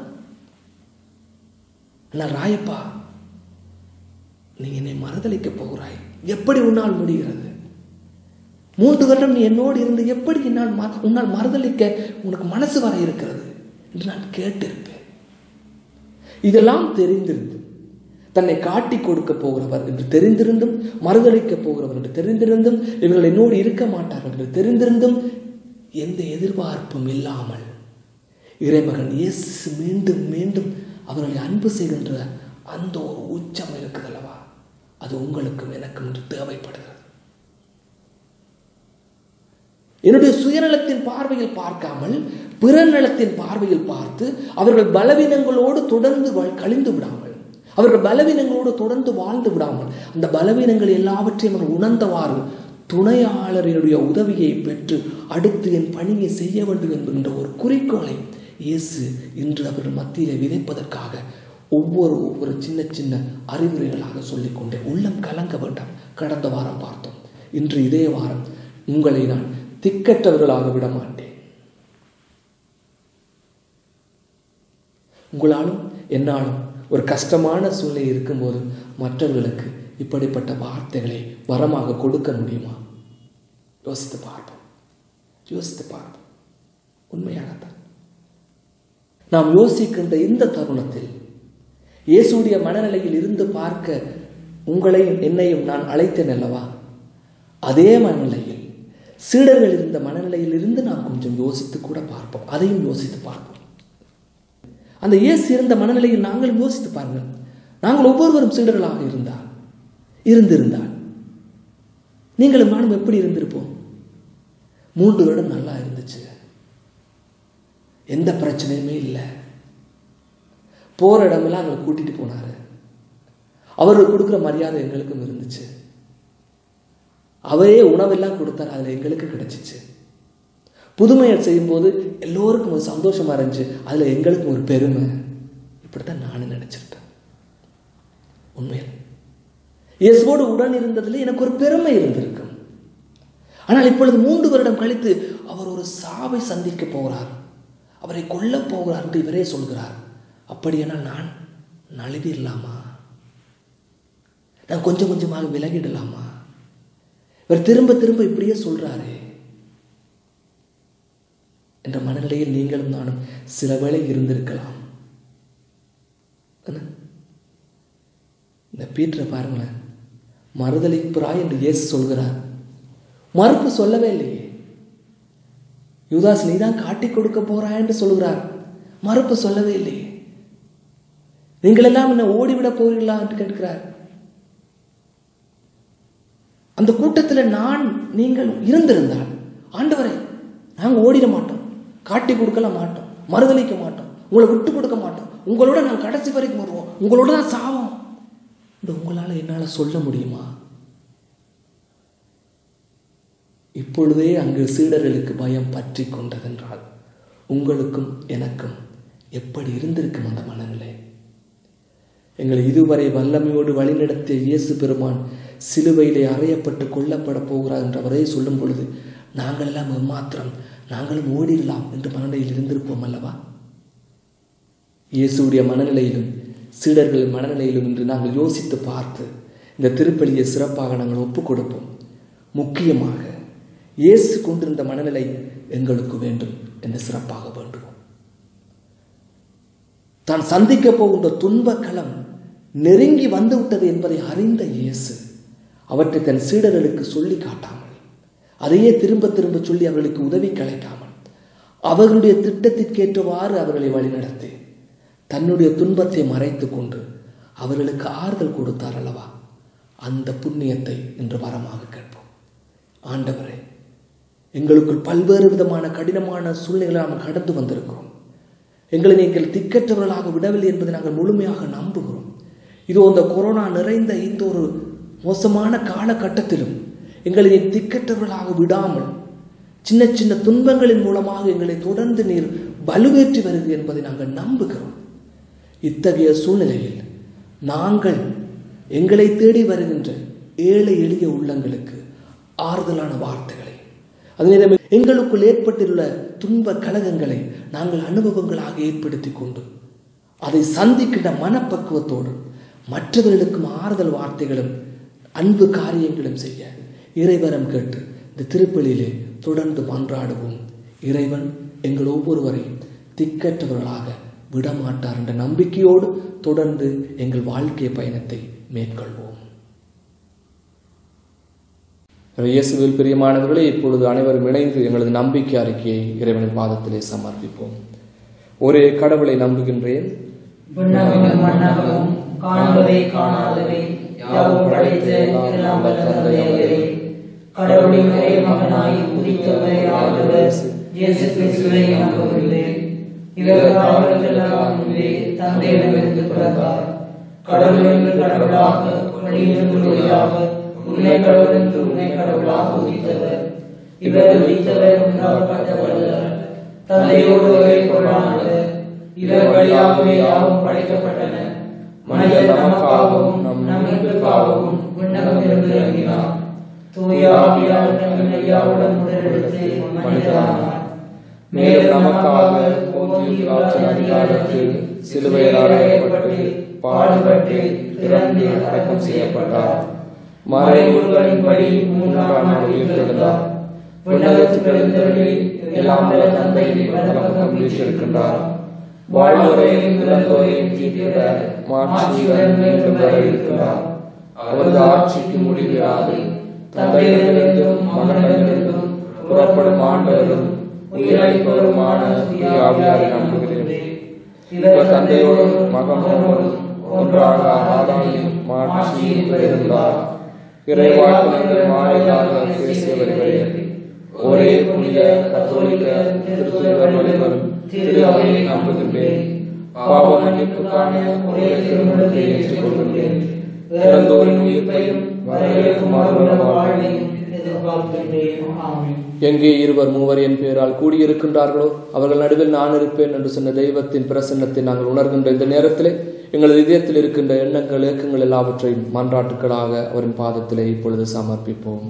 Speaker 2: ஆனால் ராயப்பா நீ என்னை மறுதளிக்க போகிறாய் எப்படி உன்னால் முடிகிறது மூன்று வருடம் நீ என்னோடு இருந்து எப்படி என்னால் ம- உன்னால் மறுதளிக்க உனக்கு மனசு வர இருக்கிறது என்று நான் கேட்டிருப்பேன் இதெல்லாம் தெரிந்திருந்து தன்னை காட்டி கொடுக்க போகிறவர் என்று தெரிந்திருந்தும் மறுதளிக்க போகிறவர் என்று தெரிந்திருந்தும் இவர்கள் என்னோடு இருக்க மாட்டார்கள் என்று தெரிந்திருந்தும் எந்த எதிர்பார்ப்பும் இல்லாமல் இறைமகன் இயேசு மீண்டும் மீண்டும் அவர்களை அன்பு செய்கின்ற அந்த ஒரு உச்சம் இருக்குது அல்லவா அது உங்களுக்கும் எனக்கும் இன்று தேவைப்படுகிறது என்னுடைய சுயநலத்தின் பார்வையில் பார்க்காமல் பிற நலத்தின் பார்வையில் பார்த்து அவர்கள் பலவீனங்களோடு தொடர்ந்து வாழ்- கழிந்து விடாமல் அவர்கள் பலவீனங்களோடு தொடர்ந்து வாழ்ந்து விடாமல் அந்த பலவீனங்கள் எல்லாவற்றையும் அவர்கள் உணர்ந்தவாறு துணையாளரினுடைய உதவியை பெற்று அடுத்து என் பணியை செய்ய வேண்டும் என்கின்ற ஒரு குறிக்கோளை இயேசு இன்று அவர்கள் மத்தியிலே விதைப்பதற்காக ஒவ்வொரு ஒவ்வொரு சின்ன சின்ன அறிவுரைகளாக சொல்லிக்கொண்டே உள்ளம் கலங்க வேண்டாம் கடந்த வாரம் பார்த்தோம் இன்று இதே வாரம் உங்களை நான் திக்கற்றவர்களாக விட மாட்டேன் உங்களாலும் என்னாலும் ஒரு கஷ்டமான சூழ்நிலை இருக்கும்போது மற்றவர்களுக்கு இப்படிப்பட்ட வார்த்தைகளை வரமாக கொடுக்க முடியுமா யோசித்து பார்ப்போம் யோசித்து பார்ப்போம் உண்மையாகத்தான் நாம் யோசிக்கின்ற இந்த தருணத்தில் இயேசுடைய மனநிலையில் இருந்து பார்க்க உங்களையும் என்னையும் நான் அழைத்தேன் அல்லவா அதே மனநிலையில் சீடர்கள் இருந்த மனநிலையில் இருந்து நாம் கொஞ்சம் யோசித்து கூட பார்ப்போம் அதையும் யோசித்து பார்ப்போம் அந்த இயேசு இருந்த மனநிலையில் நாங்களும் யோசித்து பாருங்கள் நாங்கள் ஒவ்வொருவரும் சீடர்களாக இருந்தால் இருந்திருந்தால் நீங்களும் நானும் எப்படி இருந்திருப்போம் மூன்று வருடம் நல்லா இருந்துச்சு எந்த பிரச்சனையுமே இல்லை போற இடமெல்லாம் எங்களை கூட்டிட்டு போனாரு அவருக்கு கொடுக்குற மரியாதை எங்களுக்கும் இருந்துச்சு அவரே உணவெல்லாம் கொடுத்தாரு அதுல எங்களுக்கு கிடைச்சிச்சு புதுமையை செய்யும்போது எல்லோருக்கும் ஒரு சந்தோஷமா இருந்துச்சு அதுல எங்களுக்கும் ஒரு பெருமை இப்படித்தான் நானும் நினைச்சிருப்பேன் உண்மையில் இயேசுவோடு உடன் இருந்ததில் எனக்கு ஒரு பெருமை இருந்திருக்கும் ஆனால் இப்பொழுது மூன்று வருடம் கழித்து அவர் ஒரு சாவை சந்திக்க போகிறார் அவரை கொல்லப் போகிறார் என்று இவரே சொல்கிறார் அப்படியானால் நான் நழுவிடலாமா நான் கொஞ்சம் கொஞ்சமாக விலகிடலாமா இவர் திரும்ப திரும்ப இப்படியே சொல்றாரே என்ற மனநிலையில் நீங்களும் நானும் சில வேளை இருந்திருக்கலாம் என்ன? இந்த பீட்டரை பாருங்களேன் மறுதளிப்புறாய் என்று இயேசு சொல்கிறார் மறுப்பு சொல்லவே இல்லையே யூதாஸ் நீதான் காட்டி கொடுக்க போறாய் என்று சொல்கிறார் மறுப்பு சொல்லவே இல்லையே நீங்கள் எல்லாம் என்ன ஓடிவிட போகிறீர்களா என்று கேட்கிறார் அந்த கூட்டத்தில் நான் நீங்கள் இருந்திருந்தால் ஆண்டவரே நாங்கள் ஓடிட மாட்டோம் காட்டி கொடுக்கல மாட்டோம் மறுதளிக்க மாட்டோம் உங்களை விட்டு கொடுக்க மாட்டோம் உங்களோட நான் கடைசி வரைக்கும் வருவோம் உங்களோட தான் சாவோம் இந்த உங்களால் என்னால் சொல்ல முடியுமா இப்பொழுதே அங்கு சீடர்களுக்கு பயம் பற்றி கொண்டதென்றால் உங்களுக்கும் எனக்கும் எப்படி இருந்திருக்கும் அந்த மனநிலை எங்களை இதுவரை வல்லமையோடு வழிநடத்திய இயேசு பெருமான் சிலுவையிலே அறையப்பட்டு கொல்லப்பட போகிறார் என்றவரே சொல்லும் பொழுது நாங்கள் எல்லாம் எம்மாத்திரம் நாங்களும் ஓடிடலாம் என்று மனநிலையில் இருந்திருப்போம் அல்லவா இயேசுடைய மனநிலையிலும் சீடர்களின் மனநிலையிலும் இன்று நாங்கள் யோசித்து பார்த்து இந்த திருப்பலியை சிறப்பாக நாங்கள் ஒப்புக் கொடுப்போம் முக்கியமாக இயேசு கொண்டிருந்த மனநிலை எங்களுக்கு வேண்டும் என்று சிறப்பாக வேண்டுவோம் தான் சந்திக்க போகின்ற துன்ப களம் நெருங்கி வந்துவிட்டது என்பதை அறிந்த இயேசு அவற்றை தன் சீடர்களுக்கு சொல்லி காட்டாமல் அதையே திரும்ப திரும்ப சொல்லி அவர்களுக்கு உதவி கிடைக்காமல் அவர்களுடைய திட்டத்திற்கேற்றவாறு அவர்களை வழிநடத்தி தன்னுடைய துன்பத்தை மறைத்து கொண்டு அவர்களுக்கு ஆறுதல் கொடுத்தார் அல்லவா அந்த புண்ணியத்தை இன்று வரமாக கேட்போம் ஆண்டவரே எங்களுக்குள் பல்வேறு விதமான கடினமான சூழ்நிலைகளை நாம் கடந்து வந்திருக்கிறோம் எங்களை நீங்கள் திக்கற்றவர்களாக விடவில்லை என்பதை நாங்கள் முழுமையாக நம்புகிறோம் இதோ இந்த கொரோனா நிறைந்த இந்த ஒரு மோசமான காலகட்டத்திலும் எங்களை நீர் திக்கற்றவர்களாக விடாமல் சின்ன சின்ன துன்பங்களின் மூலமாக எங்களை தொடர்ந்து நீர் வலுவேற்றி வருகிறது என்பதை நாங்கள் நம்புகிறோம் இத்தகைய சூழ்நிலையில் நாங்கள் எங்களை தேடி வருகின்ற ஏழை எளிய உள்ளங்களுக்கு ஆறுதலான வார்த்தைகளை அதே நேரம் எங்களுக்குள் ஏற்பட்டுள்ள துன்ப கலகங்களை நாங்கள் அனுபவங்களாக ஏற்படுத்தி கொண்டு அதை சந்திக்கின்ற மனப்பக்குவத்தோடு மற்றவர்களுக்கும் ஆறுதல் வார்த்தைகளும் அன்பு காரியங்களும் செய்ய இறைவரம் கேட்டு இந்த திருப்பலியிலே தொடர்ந்து மன்றாடுவோம் இறைவன் எங்கள் ஒவ்வொருவரையும் திக்கற்றவர்களாக விடமாட்டார் என்ற நம்பிக்கையோடு தொடர்ந்து எங்கள் வாழ்க்கை பயணத்தை மேற்கொள்வோம் இயேசுவில் பிரியமானவர்களே இப்பொழுது அனைவரும் இணைந்து எங்களது நம்பிக்கை அறிக்கையை இறைவனின் பாதத்திலே சமர்ப்பிப்போம் ஒரே கடவுளை நம்புகின்றேன்
Speaker 3: விண்ணகமும் மண்ணகமும் காண்பதை காணாதவை யாவும் படைத்த எல்லாம் வல்ல தந்தையவரே கடவுளின் ஒரே மகனாய் உதித்தவரே ஆண்டவர் இயேசு கிறிஸ்துவை நம்புகின்றேன் இவர் காலங்களுக்கெல்லாம் முன்பே தந்தையிடமிருந்து பிறந்தார் கடவுளின் கடவுளாக ஒளியிலிருந்து ஒளியாக உண்மை கடவுளின் உண்மை கடவுளாக உதித்தவர் இவர் உதித்தவர் உண்டாக்கப்பட்டவர் தந்தையோடு ஒரே பொருளானவர் இவர் வழியாகவே யாவும் படைக்கப்பட்டன மனிதர் நமக்காகவும் நம் மீட்புக்காகவும் விண்ணகம் இருந்து இறங்கினார் தூய ஆவியால் கண்மையாவுடன் உடனெடுத்து மனிதனானார் மேலும் நமக்காக போதிய பிலாத்தின் அதிகாரத்தில் சிலுவையில் அறையப்பட்டு பாடுபட்டு பிறந்து அடக்கம் செய்யப்பட்டார் மறைமுறைகளின்படி மூன்றாம் நாள் உயிர்த்தெழுந்தார் விண்ணகத்துக்கு எழுந்தருளி எல்லாம் வல்ல தந்தையின் வலப்பக்கம் வீற்றிருக்கின்றார் வாழ்வோரையும் இறந்தோரையும் தீர்க்கிற மாட்சியுடன் மீண்டும் வர இருக்கிறார் அவரது ஆட்சிக்கு முடிவிராது தந்தையிடமிருந்தும் மகனிடமிருந்தும் புறப்படும் ஆண்டவரும் உயிரளிப்பவருமான ஆவியாரை நம்புகிறேன் இவர் தந்தையோடும் மகனோடும் ஒன்றாக ஆராயும் மாட்சியில் பெறுகிறார் இறைவாக்கினங்கள் வாயிலாக பேசியவர்களே ஒரே புனித கத்தோலிக்க திருத்துவர் வலிவர் திரு அவையை நம்புகின்றேன் பாவ மன்னிப்புக்கான ஒரே திருமணத்தை ஏற்றுக்கொள்கின்றேன் இறந்தோரின் உயிர்ப்பையும் வரவேற்கும் மறுமண வாழ்வையும் எதிர்பார்க்கின்றேன் ஆமென்
Speaker 2: எங்கே இருவர் மூவர் என் பெயரால் கூடியிருக்கின்றார்களோ அவர்கள் நடுவில் நான் இருப்பேன் என்று சொன்ன தெய்வத்தின் பிரசன்னத்தை நாங்கள் உணர்கின்ற இந்த நேரத்திலே எங்களது இதயத்தில் இருக்கின்ற எண்ணங்கள் இயக்கங்கள் எல்லாவற்றையும் மன்றாட்டுக்களாக அவரின் பாதத்திலே இப்பொழுது சமர்ப்பிப்போம்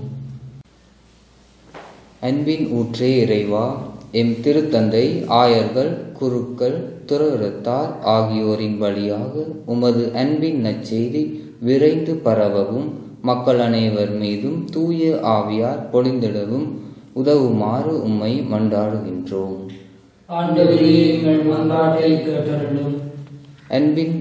Speaker 5: அன்பின் ஊற்றே இறைவா எம் திருத்தந்தை ஆயர்கள் குருக்கள் துறவரத்தார் ஆகியோரின் வழியாக உமது அன்பின் நற்செய்தி விரைந்து பரவவும் மக்கள் அனைவர் மீதும் தூய ஆவியார் பொழிந்திடவும் உதவுமாறு உம்மை மன்றாடுகின்றோம்
Speaker 3: ஆண்டவரே எங்கள் மன்றாட்டை கேட்டருளும்
Speaker 5: அன்பின்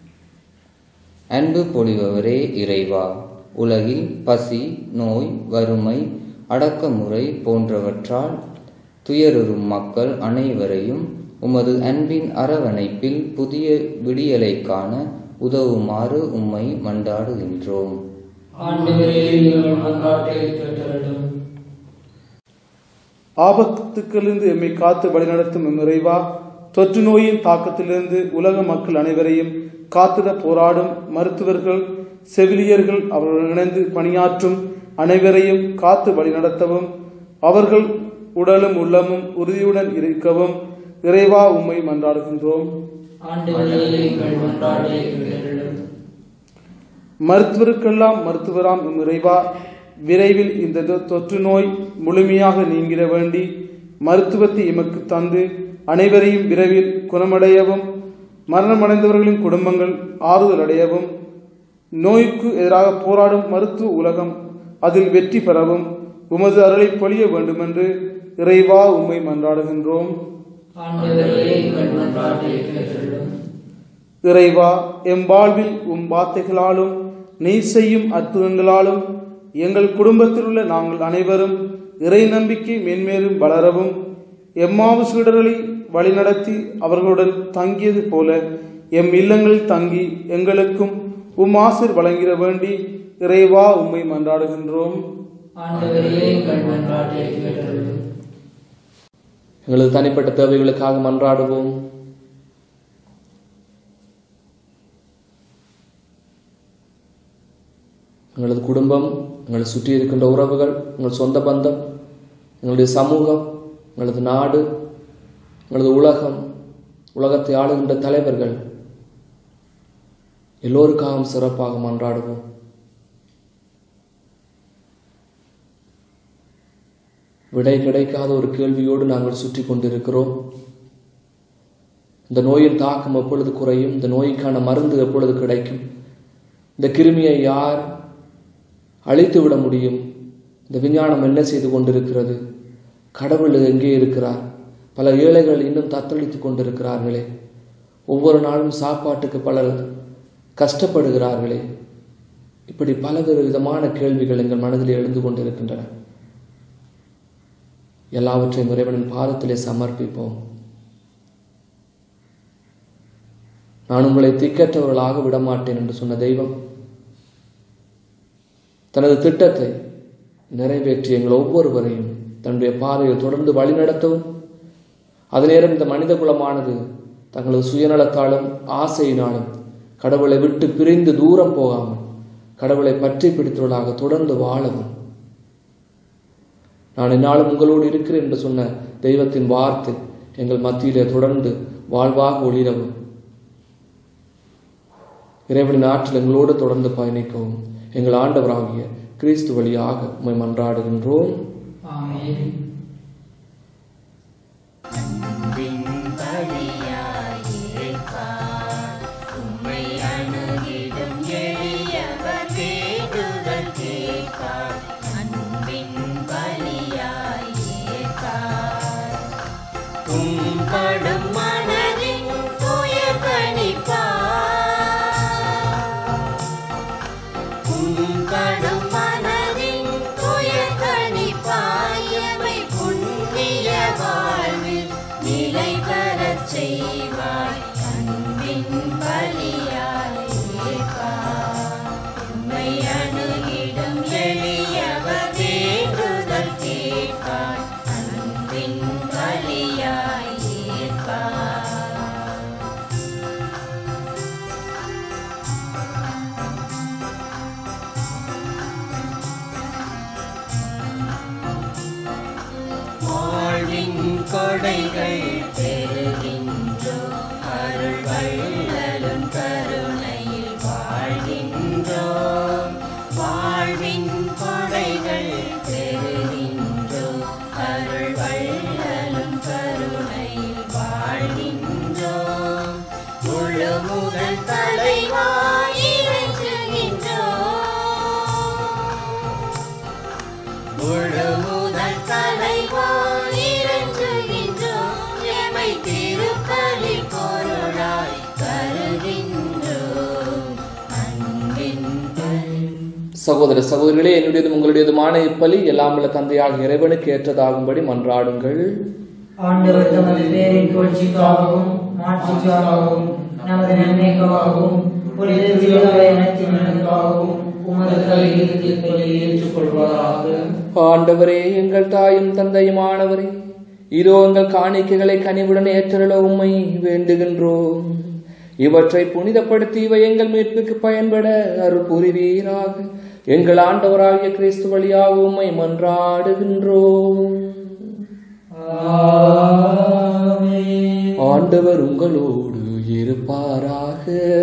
Speaker 5: அன்பு பொழிபவரே இறைவா உலகில் பசி நோய் வறுமை அடக்குமுறை போன்றவற்றால் துயருறும் மக்கள் அனைவரையும் உமது அன்பின் அரவணைப்பில் புதிய விடியலை காண உதவுமாறு உம்மை மன்றாடுகின்றோம்
Speaker 3: ஆண்டவரே எங்கள் மன்றாட்டை கேட்டருளும்
Speaker 6: ஆபத்துக்களிலிருந்து எம்மை காத்து வழிநடத்தும் எம் இறைவா தொற்று நோயின் தாக்கத்திலிருந்து உலக மக்கள் அனைவரையும் காத்திட போராடும் மருத்துவர்கள் செவிலியர்கள் அவர்களுடன் இணைந்து பணியாற்றும் அனைவரையும் காத்து வழிநடத்தவும் அவர்கள் உடலும் உள்ளமும் உறுதியுடன் இருக்கவும் இறைவா உம்மை மன்றாடுகின்றோம்
Speaker 3: ஆண்டவரே எங்கள் மன்றாட்டை கேட்டருளும்
Speaker 6: மருத்துவருக்கெல்லாம் மருத்துவராம் எம் இறைவா விரைவில் இந்த தொ- தொற்று நோய் முழுமையாக நீங்கிட வேண்டி மருத்துவத்தை எமக்கு தந்து அனைவரையும் விரைவில் குணமடையவும் மரணமடைந்தவர்களின் குடும்பங்கள் ஆறுதல் அடையவும் நோய்க்கு எதிராக போராடும் மருத்துவ உலகம் அதில் வெற்றி பெறவும் உமது அருளை பொழிய வேண்டுமென்று இறைவா உம்மை மன்றாடுகின்றோம்
Speaker 3: ஆண்டவரே எங்கள் மன்றாட்டை கேட்டருளும்
Speaker 6: இறைவா எம் வாழ்வில் உம் வார்த்தைகளாலும் நீ செய்யும் அற்புதங்களாலும் எங்கள் குடும்பத்தில் உள்ள நாங்கள் அனைவரும் இறை நம்பிக்கை மென்மேலும் வளரவும் எம்மாவு சீடர்களை வழிநடத்தி அவர்களுடன் தங்கியது போல எம் இல்லங்களில் தங்கி எங்களுக்கும் உம் ஆசிர் வழங்கிட வேண்டி இறைவா உம்மை மன்றாடுகின்றோம்
Speaker 3: ஆண்டவரே எங்கள் மன்றாட்டை கேட்டருளும்
Speaker 2: எங்களது தனிப்பட்ட தேவைகளுக்காக மன்றாடுவோம் எங்களது குடும்பம் எங்களை சுற்றி இருக்கின்ற உறவுகள் எங்கள் சொந்த பந்தம் எங்களுடைய சமூகம் எங்களது நாடு எங்களது உலகம் உலகத்தை ஆளுகின்ற தலைவர்கள் எல்லோருக்காகவும் சிறப்பாக மன்றாடுவோம் விடை கிடைக்காத ஒரு கேள்வியோடு நாங்கள் சுற்றி கொண்டிருக்கிறோம் இந்த நோயின் தாக்கம் எப்பொழுது குறையும் இந்த நோய்க்கான மருந்து எப்பொழுது கிடைக்கும் இந்த கிருமியை யார் அழித்து விட முடியும் இந்த விஞ்ஞானம் என்ன செய்து கொண்டிருக்கிறது கடவுள் எங்கே இருக்கிறார் பல ஏழைகள் இன்னும் தத்தளித்து கொண்டிருக்கிறார்களே ஒவ்வொரு நாளும் சாப்பாட்டுக்கு பலர் கஷ்டப்படுகிறார்களே இப்படி பலவேறு விதமான கேள்விகள் எங்கள் மனதில் எழுந்து கொண்டிருக்கின்றன எல்லாவற்றையும் இறைவனின் பாதத்திலே சமர்ப்பிப்போம் நான் உங்களை திக்கற்றவர்களாக விடமாட்டேன் என்று சொன்ன தெய்வம் தனது திட்டத்தை நிறைவேற்றி எங்கள் ஒவ்வொருவரையும் தன்னுடைய பாதையில் தொடர்ந்து வழிநடத்தவும் அது நேரம் இந்த மனித குலமானது தங்களது சுயநலத்தாலும் ஆசையினாலும் கடவுளை விட்டு பிரிந்து தூரம் போகாமல் கடவுளை பற்றி பிடித்தவர்களாக தொடர்ந்து வாழவும் நான் என்னாலும் உங்களோடு இருக்கிறேன் என்று சொன்ன தெய்வத்தின் வார்த்தை எங்கள் மத்தியிலே தொடர்ந்து வாழ்வாக ஒளிரவும் இறைவனின் ஆற்றல் எங்களோடு தொடர்ந்து பயணிக்கவும் எங்கள் ஆண்டவராகிய கிறிஸ்து வழியாக உம்மை மன்றாடுகின்றோம்
Speaker 3: ஆமென்
Speaker 7: உம்மை அணுகிடும் எளியவர் வேண்டுதல் கேட்பார் அன்பின் பலியாய் ஏற்பார் உம்படும் மனதின் துயர் கணிப்பார் உங்கடும் மனதின் துயர் கணிப்பாய் எமை புண்ணிய வாழ்வில் நிலை பெறச் செய்வாய் அன்பின் பலியாய் ஏற்பார் உம்மை அணுகிடும் எளியவர் வேண்டுதல் கேட்பார் அன்பின் பலியாய் ஏற்பார் வாழ்வின் கொடைகள் பெறுகின்றோம் அருள் வள்ளலும் கருணையில் வாழ்கின்றோம் வாழ்வின் கொடைகள் பெறுகின்றோம் அருள் வள்ளலும் கருணையில் வாழ்கின்றோம் முழு முதல் தலைவாய் இறைஞ்சுகின்றோம் முழு முதல் தலைவாய் இறைஞ்சுகின்றோம் எமை திருப்பலி பொருளாய் கருகின்றோம் அன்பின் பலி
Speaker 2: சகோதர சகோதரிகளே என்னுடையதும் உங்களுடையதுமான இப்பலி எல்லாம் உள்ள தந்தையாக இறைவனுக்கு ஏற்றதாகும்படி மன்றாடுங்கள்
Speaker 3: ஆண்டவர் தமது பேரின் புகழ்ச்சிக்காகவும் மாட்சிக்காகவும் நமது நன்மைக்காகவும் புனித திருவிழாவினத்தினருக்காகவும் உமது கையில் தீர்ப்பதை ஏற்றுக்கொள்வாராக
Speaker 2: ஆண்டவரே எங்கள் தாயும் தந்தையுமானவரே இதோ எங்கள் காணிக்கைகளை கனிவுடன் ஏற்றருள உம்மை வேண்டுகின்றோம் இவற்றை புனிதப்படுத்தி இவை எங்கள் மீட்புக்கு பயன்பட அருள் புரிவீராக எங்கள் ஆண்டவராகிய கிறிஸ்து வழியாக உம்மை மன்றாடுகின்றோம் ஆண்டவர் உங்களோடு இருப்பாராக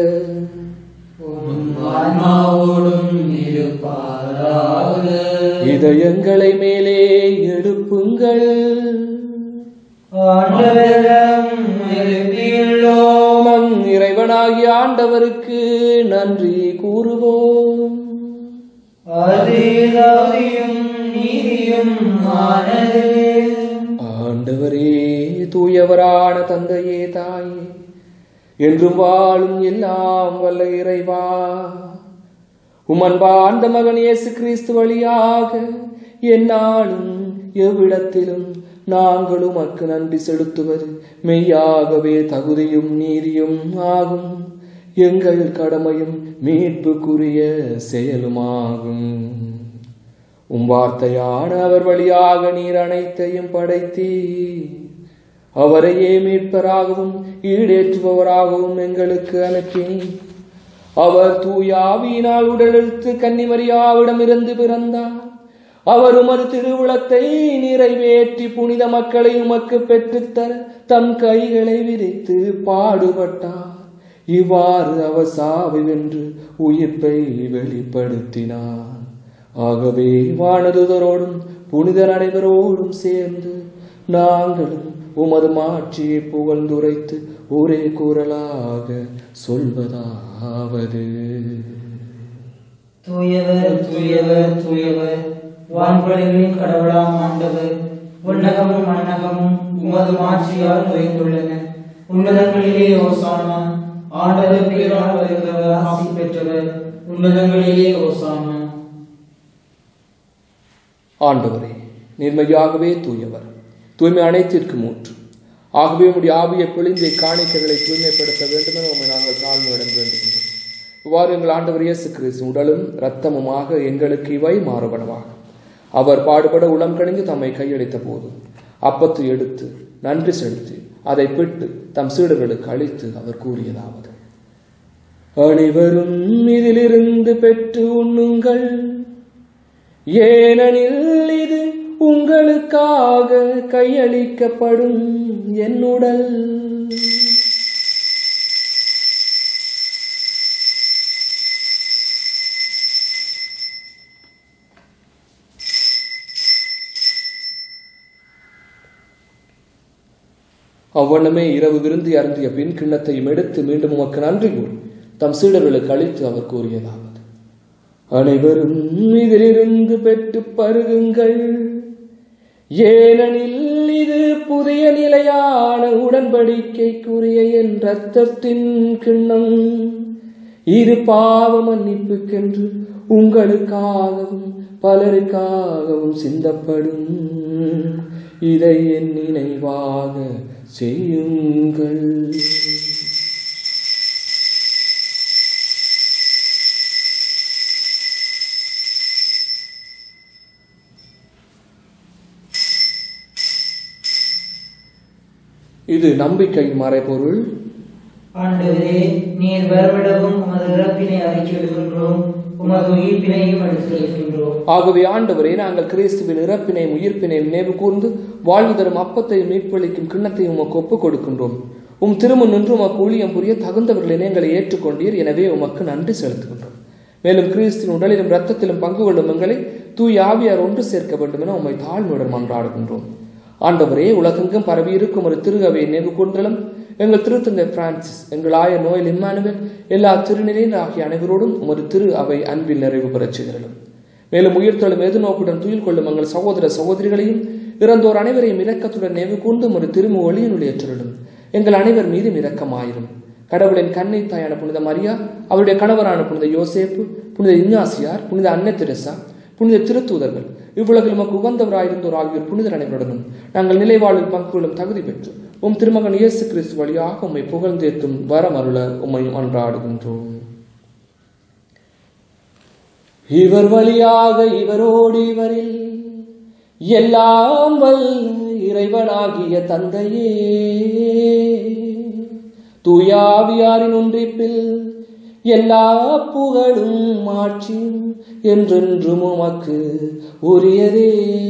Speaker 3: ஆன்மாவோடும் இருப்பாராக
Speaker 2: இதயங்களை மேலே எழுப்புங்கள்
Speaker 3: ஆண்டவரிடம் எழுப்பியுள்ளோம்
Speaker 2: நம் தேவனாகிய ஆண்டவருக்கு நன்றி கூறுவோம்
Speaker 3: அது தகுதியும் நீதியும் ஆனது
Speaker 2: ஆண்டவரே தூயவரான தந்தையே தாயே என்றும் வாழும் எல்லாம் வல்ல இறைவா உமன்பாண்ட மகன் இயேசு கிறிஸ்து வழியாக எந்நாளும் எவ்விடத்திலும் நாங்கள் உமக்கு நன்றி செலுத்துவது மெய்யாகவே தகுதியும் நீதியும் ஆகும் எங்கள் கடமையும் மீட்புக்குரிய செயலுமாகும் உம் வார்த்தையான அவர் வழியாக நீர் அனைத்தையும் படைத்தீ அவரையே மீட்பராகவும் ஈடேற்றுபவராகவும் எங்களுக்கு அனுப்பினி அவர் தூயாவியினால் உடலெழுத்து கன்னிமரியாவிடமிருந்து பிறந்தார் அவர் உமது திருவுளத்தை நிறைவேற்றி புனித மக்களை உமக்கு பெற்றுத்தர தம் கைகளை விரித்து பாடுபட்டார் இவ்வாறு அவர் சாவை வென்று உயிர்ப்பை வெளிப்படுத்தினார் ஆகவே வானதுதரோடும் புனிதர் அனைவரோடும் சேர்ந்து நாங்களும் உமது மாட்சியை புகழ்ந்துரைத்து ஒரே குரலாக சொல்வதாவது
Speaker 3: தூயவர் தூயவர் தூயவர் வான்படைகளின் கடவுளாம் ஆண்டவர் உன்னகமும் மன்னகமும் உமது மாட்சியால் நிறைந்துள்ளன உன்னதங்களிலே ஓசானா ஆண்டவர் பெயரால் வருகிறவர் ஆசி பெற்றவர் உன்னதங்களிலே ஓசானா
Speaker 2: ஆண்டவரே நீர்மையாகவே தூயவர் தூய்மை அனைத்திற்கும் ஊற்று ஆகவே உம்முடைய ஆவிய பிழிந்தை காணிக்கைகளை தூய்மைப்படுத்த வேண்டும் என உம்மை நாங்கள் தாழ்மையுடன் வேண்டுகின்றோம் இவ்வாறு எங்கள் ஆண்டவர் இயேசு கிறிஸ்து உடலும் இரத்தமுமாக எங்களுக்கு இவை மாறுபடவாக அவர் பாடுபட உளம் கணிந்து தம்மை கையளித்த போது அப்பத்தை எடுத்து நன்றி செலுத்தி அதை பிட்டு தம் சீடர்களுக்கு அளித்து அவர் கூறியதாவது அனைவரும் இதிலிருந்து பெற்று உண்ணுங்கள் ஏனெனில் இது உங்களுக்காக கையளிக்கப்படும் என் உடல் அவ்வண்ணமே இரவு விருந்து அருந்திய பின் கிண்ணத்தையும் எடுத்து மீண்டும் உமக்கு நன்றி கூறி தம் சீடர்களுக்கு அளித்து அவர் கூறியதாவது அனைவரும் இதிலிருந்து பெற்று பருகுங்கள் ஏனெனில் இது புதிய நிலையான உடன்படிக்கைக்குரிய என் ரத்தத்தின் கிண்ணம் இது பாவ மன்னிப்புக்கென்று உங்களுக்காகவும் பலருக்காகவும் சிந்தப்படும் இதை என் நினைவாக செய்யுங்கள் இது நம்பிக்கையின் மறைபொருள்
Speaker 3: ஆண்டவரே நீர் வரவிடவும் உமது இறப்பினை அறிக்கையிடுகின்றோம் உமது உயிர்ப்பினையும் எடுத்துரைக்கின்றோம்
Speaker 2: ஆகவே ஆண்டவரே நாங்கள் கிறிஸ்துவின் இறப்பினையும் உயிர்ப்பினையும் நினைவு கூர்ந்து வாழ்வு தரும் அப்பத்தையும் மீட்பளிக்கும் கிண்ணத்தையும் உமக்கு ஒப்புக் கொடுக்கின்றோம் உம் திருமுன் நின்று உமக்கு ஊழியம் புரிய தகுந்தவர்களை எங்களை ஏற்றுக்கொண்டீர் எனவே உமக்கு நன்றி செலுத்துகின்றோம் மேலும் கிறிஸ்துவின் உடலிலும் இரத்தத்திலும் பங்கு கொள்ளும் எங்களை தூய் ஆவியார் ஒன்று சேர்க்க வேண்டும் என உம்மை தாழ்மையுடன் மன்றாடுகின்றோம் ஆண்டவரே உலகெங்கும் பரவி இருக்கும் ஒரு திரு அவையை நினைவு கூர்ந்தலும் எங்கள் திருத்தந்தை பிரான்சிஸ் எங்கள் ஆய நோயில் இம்மானுவேல் எல்லா திருநிலையில் ஆகிய அனைவரோடும் உமது திரு அவை அன்பில் நிறைவு பெறச் செய்திருளும் மேலும் உயிர்த்தெழும் எதிர்நோக்குடன் துயில் கொள்ளும் எங்கள் சகோதர சகோதரிகளையும் இறந்தோர் அனைவரையும் இரக்கத்துடன் நினைவு கூர்ந்து ஒரு திருமு ஒளியினுடைய ஏற்றிடும் எங்கள் அனைவர் மீதும் இரக்கமாயிரும் கடவுளின் கண்ணை தாயான புனித மரியா அவருடைய கணவரான புனித யோசேப்பு புனித இன்னாசியார் புனித அன்னை தெரசா புனித திருத்தூதர்கள் இவ்வுலகில் நமக்கு உகந்தவராயிருந்தோர் ஆகியோர் புனிதர் அனைவருடனும் நாங்கள் நிலைவாழ்வில் பங்கு கொள்ளும் தகுதி பெற்று உம் திருமகன் இயேசு கிறிஸ்து வழியாக உம்மை புகழ்ந்தேத்தும் வரமருள உம்மை அன்றாடுகின்றோம் இவர் வழியாக இவரோடு இவரில் எல்லாம் வல்ல இறைவனாகிய தந்தையே தூயாவியாரின் ஒன்றிப்பில் எல்லா புகழும் ஆட்சியும் என்றென்றும் உமக்கு உரியதே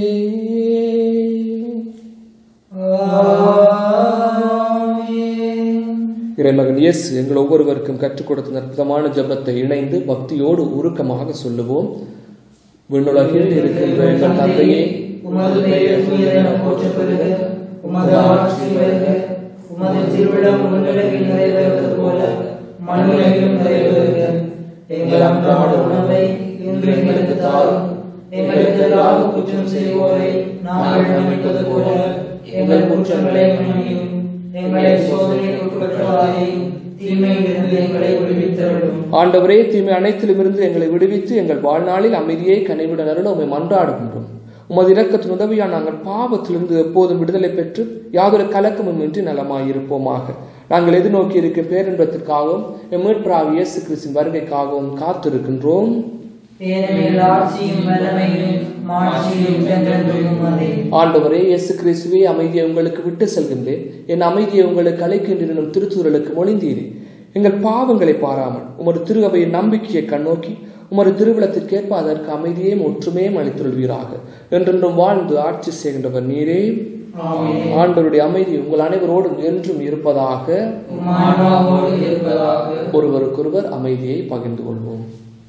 Speaker 2: இறைமகன் இயேசு எங்கள் ஒவ்வொருவருக்கும் கற்றுக் கொடுத்த அற்புதமான ஜெபத்தை இணைந்து பக்தியோடு உருக்கமாக சொல்லுவோம் விண்ணுலகில் இருக்கின்ற எங்கள் தந்தையே
Speaker 3: உமது பெயர் தூயதென போற்றப்படுக உமது ஆட்சி வருக உமது திருவிழம் உலகில் நிறைவேறுவது போல மண்ணுலகிலும் நிறைவேறுக எங்கள் அன்றாட உணவை இன்று எங்களுக்கு தாரும் எங்களுக்கு எதிராக குற்றம் செய்வோரை நாங்கள் மன்னிப்பது போல எங்கள் குற்றங்களை மன்னியும் எங்களை சோதனைக்கு உட்படுத்தாதேயும் தீமையிலிருந்து எங்களை விடுவித்தருளும்
Speaker 2: ஆண்டவரே தீமை அனைத்திலுமிருந்து எங்களை விடுவித்து எங்கள் வாழ்நாளில் அமைதியை கனிவிட நருள உம்மை மன்றாடுகின்றோம் உமது இரக்கத்தின் உதவியால் நாங்கள் பாவத்திலிருந்து எப்போதும் விடுதலை பெற்று யாதொரு கலக்கமும் இன்றி நலமாயிருப்போமாக நாங்கள் எதிர்நோக்கி இருக்கும் பேரின்பத்திற்காகவும் எம் மீட்பராக இயேசு கிறிஸ்தின் வருகைக்காகவும் காத்திருக்கின்றோம்
Speaker 3: ஏனெனில் ஆட்சியும் வல்லமையும் மாட்சியும் என்றென்றும் உமதே
Speaker 2: ஆண்டவரே இயேசு கிறிஸ்துவே அமைதியை உங்களுக்கு விட்டு செல்கின்றேன் என் அமைதியை உங்களுக்கு அழைக்கின்றனும் திருத்துறலுக்கு மொழிந்தீரே எங்கள் பாவங்களை பாராமல் உமது திருவையின் நம்பிக்கையை கண்ணோக்கி உமது திருவிழத்திற்கேற்ப அதற்கு அமைதியையும் ஒற்றுமையும் அளித்துள்வீராக என்றென்றும் வாழ்ந்து ஆட்சி செய்கின்றவர் நீரே ஆண்டவருடைய அமைதி உங்கள் அனைவரோடும் என்றும் இருப்பதாக
Speaker 3: உம் ஆன்மாவோடு இருப்பதாக
Speaker 2: ஒருவருக்கொருவர் அமைதியை பகிர்ந்து கொள்வோம்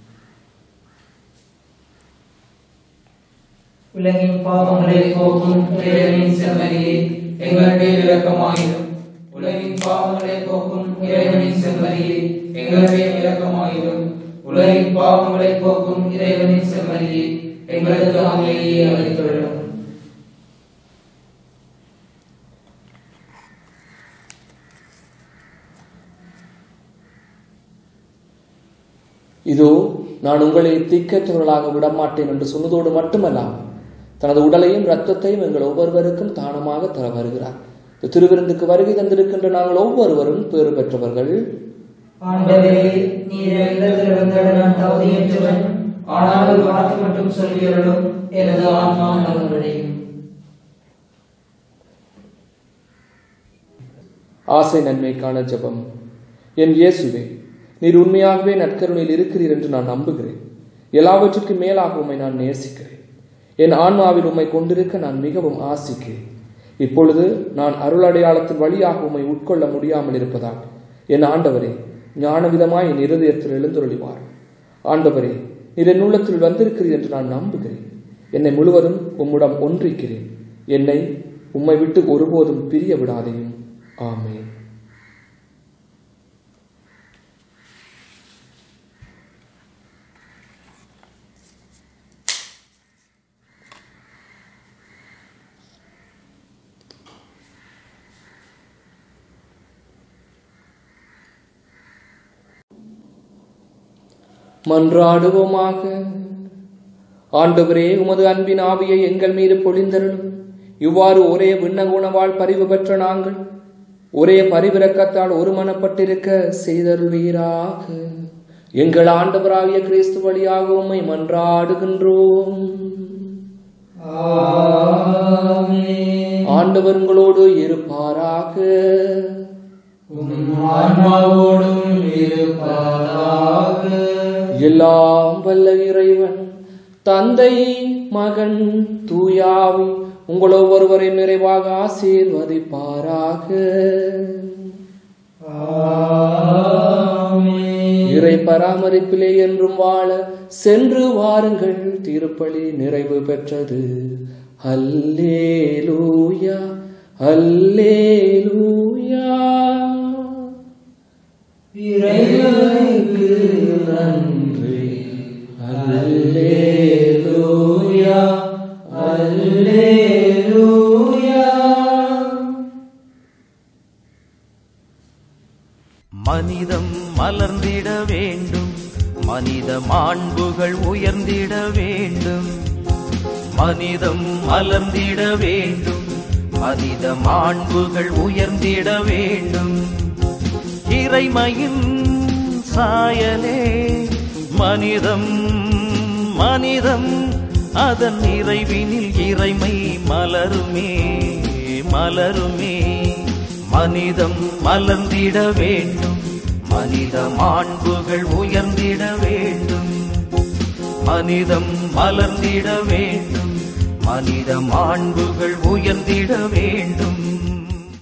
Speaker 3: உலகின் பாவங்களை போக்கும் இறைவனின் செம்மறியே எங்கள் மேல் இரக்கமாயிரும் உலகின் பாவங்களை போக்கும் இறைவனின் செம்மறியே எங்கள் மேல் இரக்கமாயிரும் உலகின் பாவங்களை போக்கும் இறைவனின் செம்மறியே எங்களுக்கு அமைதியை அளித்துள்ளோம்
Speaker 2: இதோ நான் உங்களை திக்கற்றவர்களாக விடமாட்டேன் என்று சொன்னதோடு மட்டுமல்லாமல் தனது உடலையும் இரத்தத்தையும் எங்கள் ஒவ்வொருவருக்கும் தானமாக தர வருகிறார் இந்த திருவிருந்துக்கு வருகை தந்திருக்கின்ற நாங்கள் ஒவ்வொருவரும் பேறு பெற்றவர்கள்
Speaker 3: ஆண்டவரே நீர் இல்லத்தில் வந்தட நான் தகுதியற்றவன் ஆனால் ஒரு வார்த்தை மட்டும் சொல்லியருளும் எனது ஆன்மா நலமடையும்
Speaker 2: ஆசை நன்மைக்கான ஜெபம் என் இயேசுவே நீர் உண்மையாகவே நற்கருணையில் இருக்கிறீர் என்று நான் நம்புகிறேன் எல்லாவற்றுக்கும் மேலாக உம்மை நான் நேசிக்கிறேன் என் ஆன்மாவில் உம்மை கொண்டிருக்க நான் மிகவும் ஆசிக்கிறேன் இப்பொழுது நான் அருளடையாளத்தின் வழியாக உம்மை உட்கொள்ள முடியாமல் இருப்பதால் என் ஆண்டவரே ஞானவிதமாய் என் இருதயத்தில் எழுந்தருளிவார் ஆண்டவரே நீர் என் உள்ளத்தில் வந்திருக்கிறீர் என்று நான் நம்புகிறேன் என்னை முழுவதும் உம்முடன் ஒன்றிக்கிறேன் என்னை உம்மை விட்டு ஒருபோதும் பிரிய விடாதையும் ஆமென் மன்றாடுவோமாக ஆண்டவரே உமது அன்பின் ஆவியை எங்கள் மீது பொழிந்தருளும் இவ்வாறு ஒரே விண்ணகுணவால் பரிவு பெற்ற நாங்கள் ஒரே பரிவிரக்கத்தால் ஒருமனப்பட்டிருக்க செய்தருள்வீராக எங்கள் ஆண்டவராகிய கிறிஸ்து வழியாக உம்மை மன்றாடுகின்றோம் ஆண்டவர் உங்களோடு இருப்பாராக
Speaker 3: ஆன்மாவோடும் இருப்பாராக
Speaker 2: எல்லாம் வல்ல இறைவன் தந்தை மகன் தூயாவி உங்கள் ஒவ்வொருவரையும் நிறைவாக ஆசீர்வதிப்பாராக இறை பராமரிப்பிலே என்றும் வாழ சென்று வாருங்கள் திருப்பலி நிறைவு பெற்றது அல்லேலூயா அல்லேலூயா
Speaker 3: இறைவனுக்கு நன்றி அல்லேலூயா அல்லேலூயா
Speaker 1: மனிதம் மலர்ந்திட வேண்டும் மனித மாண்புகள் உயர்ந்திட வேண்டும் மனிதம் மலர்ந்திட வேண்டும் மனித மாண்புகள் உயர்ந்திட வேண்டும் இறைமையின் சாயலே மனிதம் மனிதம் அதன் நிறைவினில் இறைமை மலருமே மலருமே மனிதம் மலர்ந்திட வேண்டும் மனித மாண்புகள் உயர்ந்திட வேண்டும் மனிதம் மலர்ந்திட வேண்டும் மனித மாண்புகள் உயர்ந்திட வேண்டும்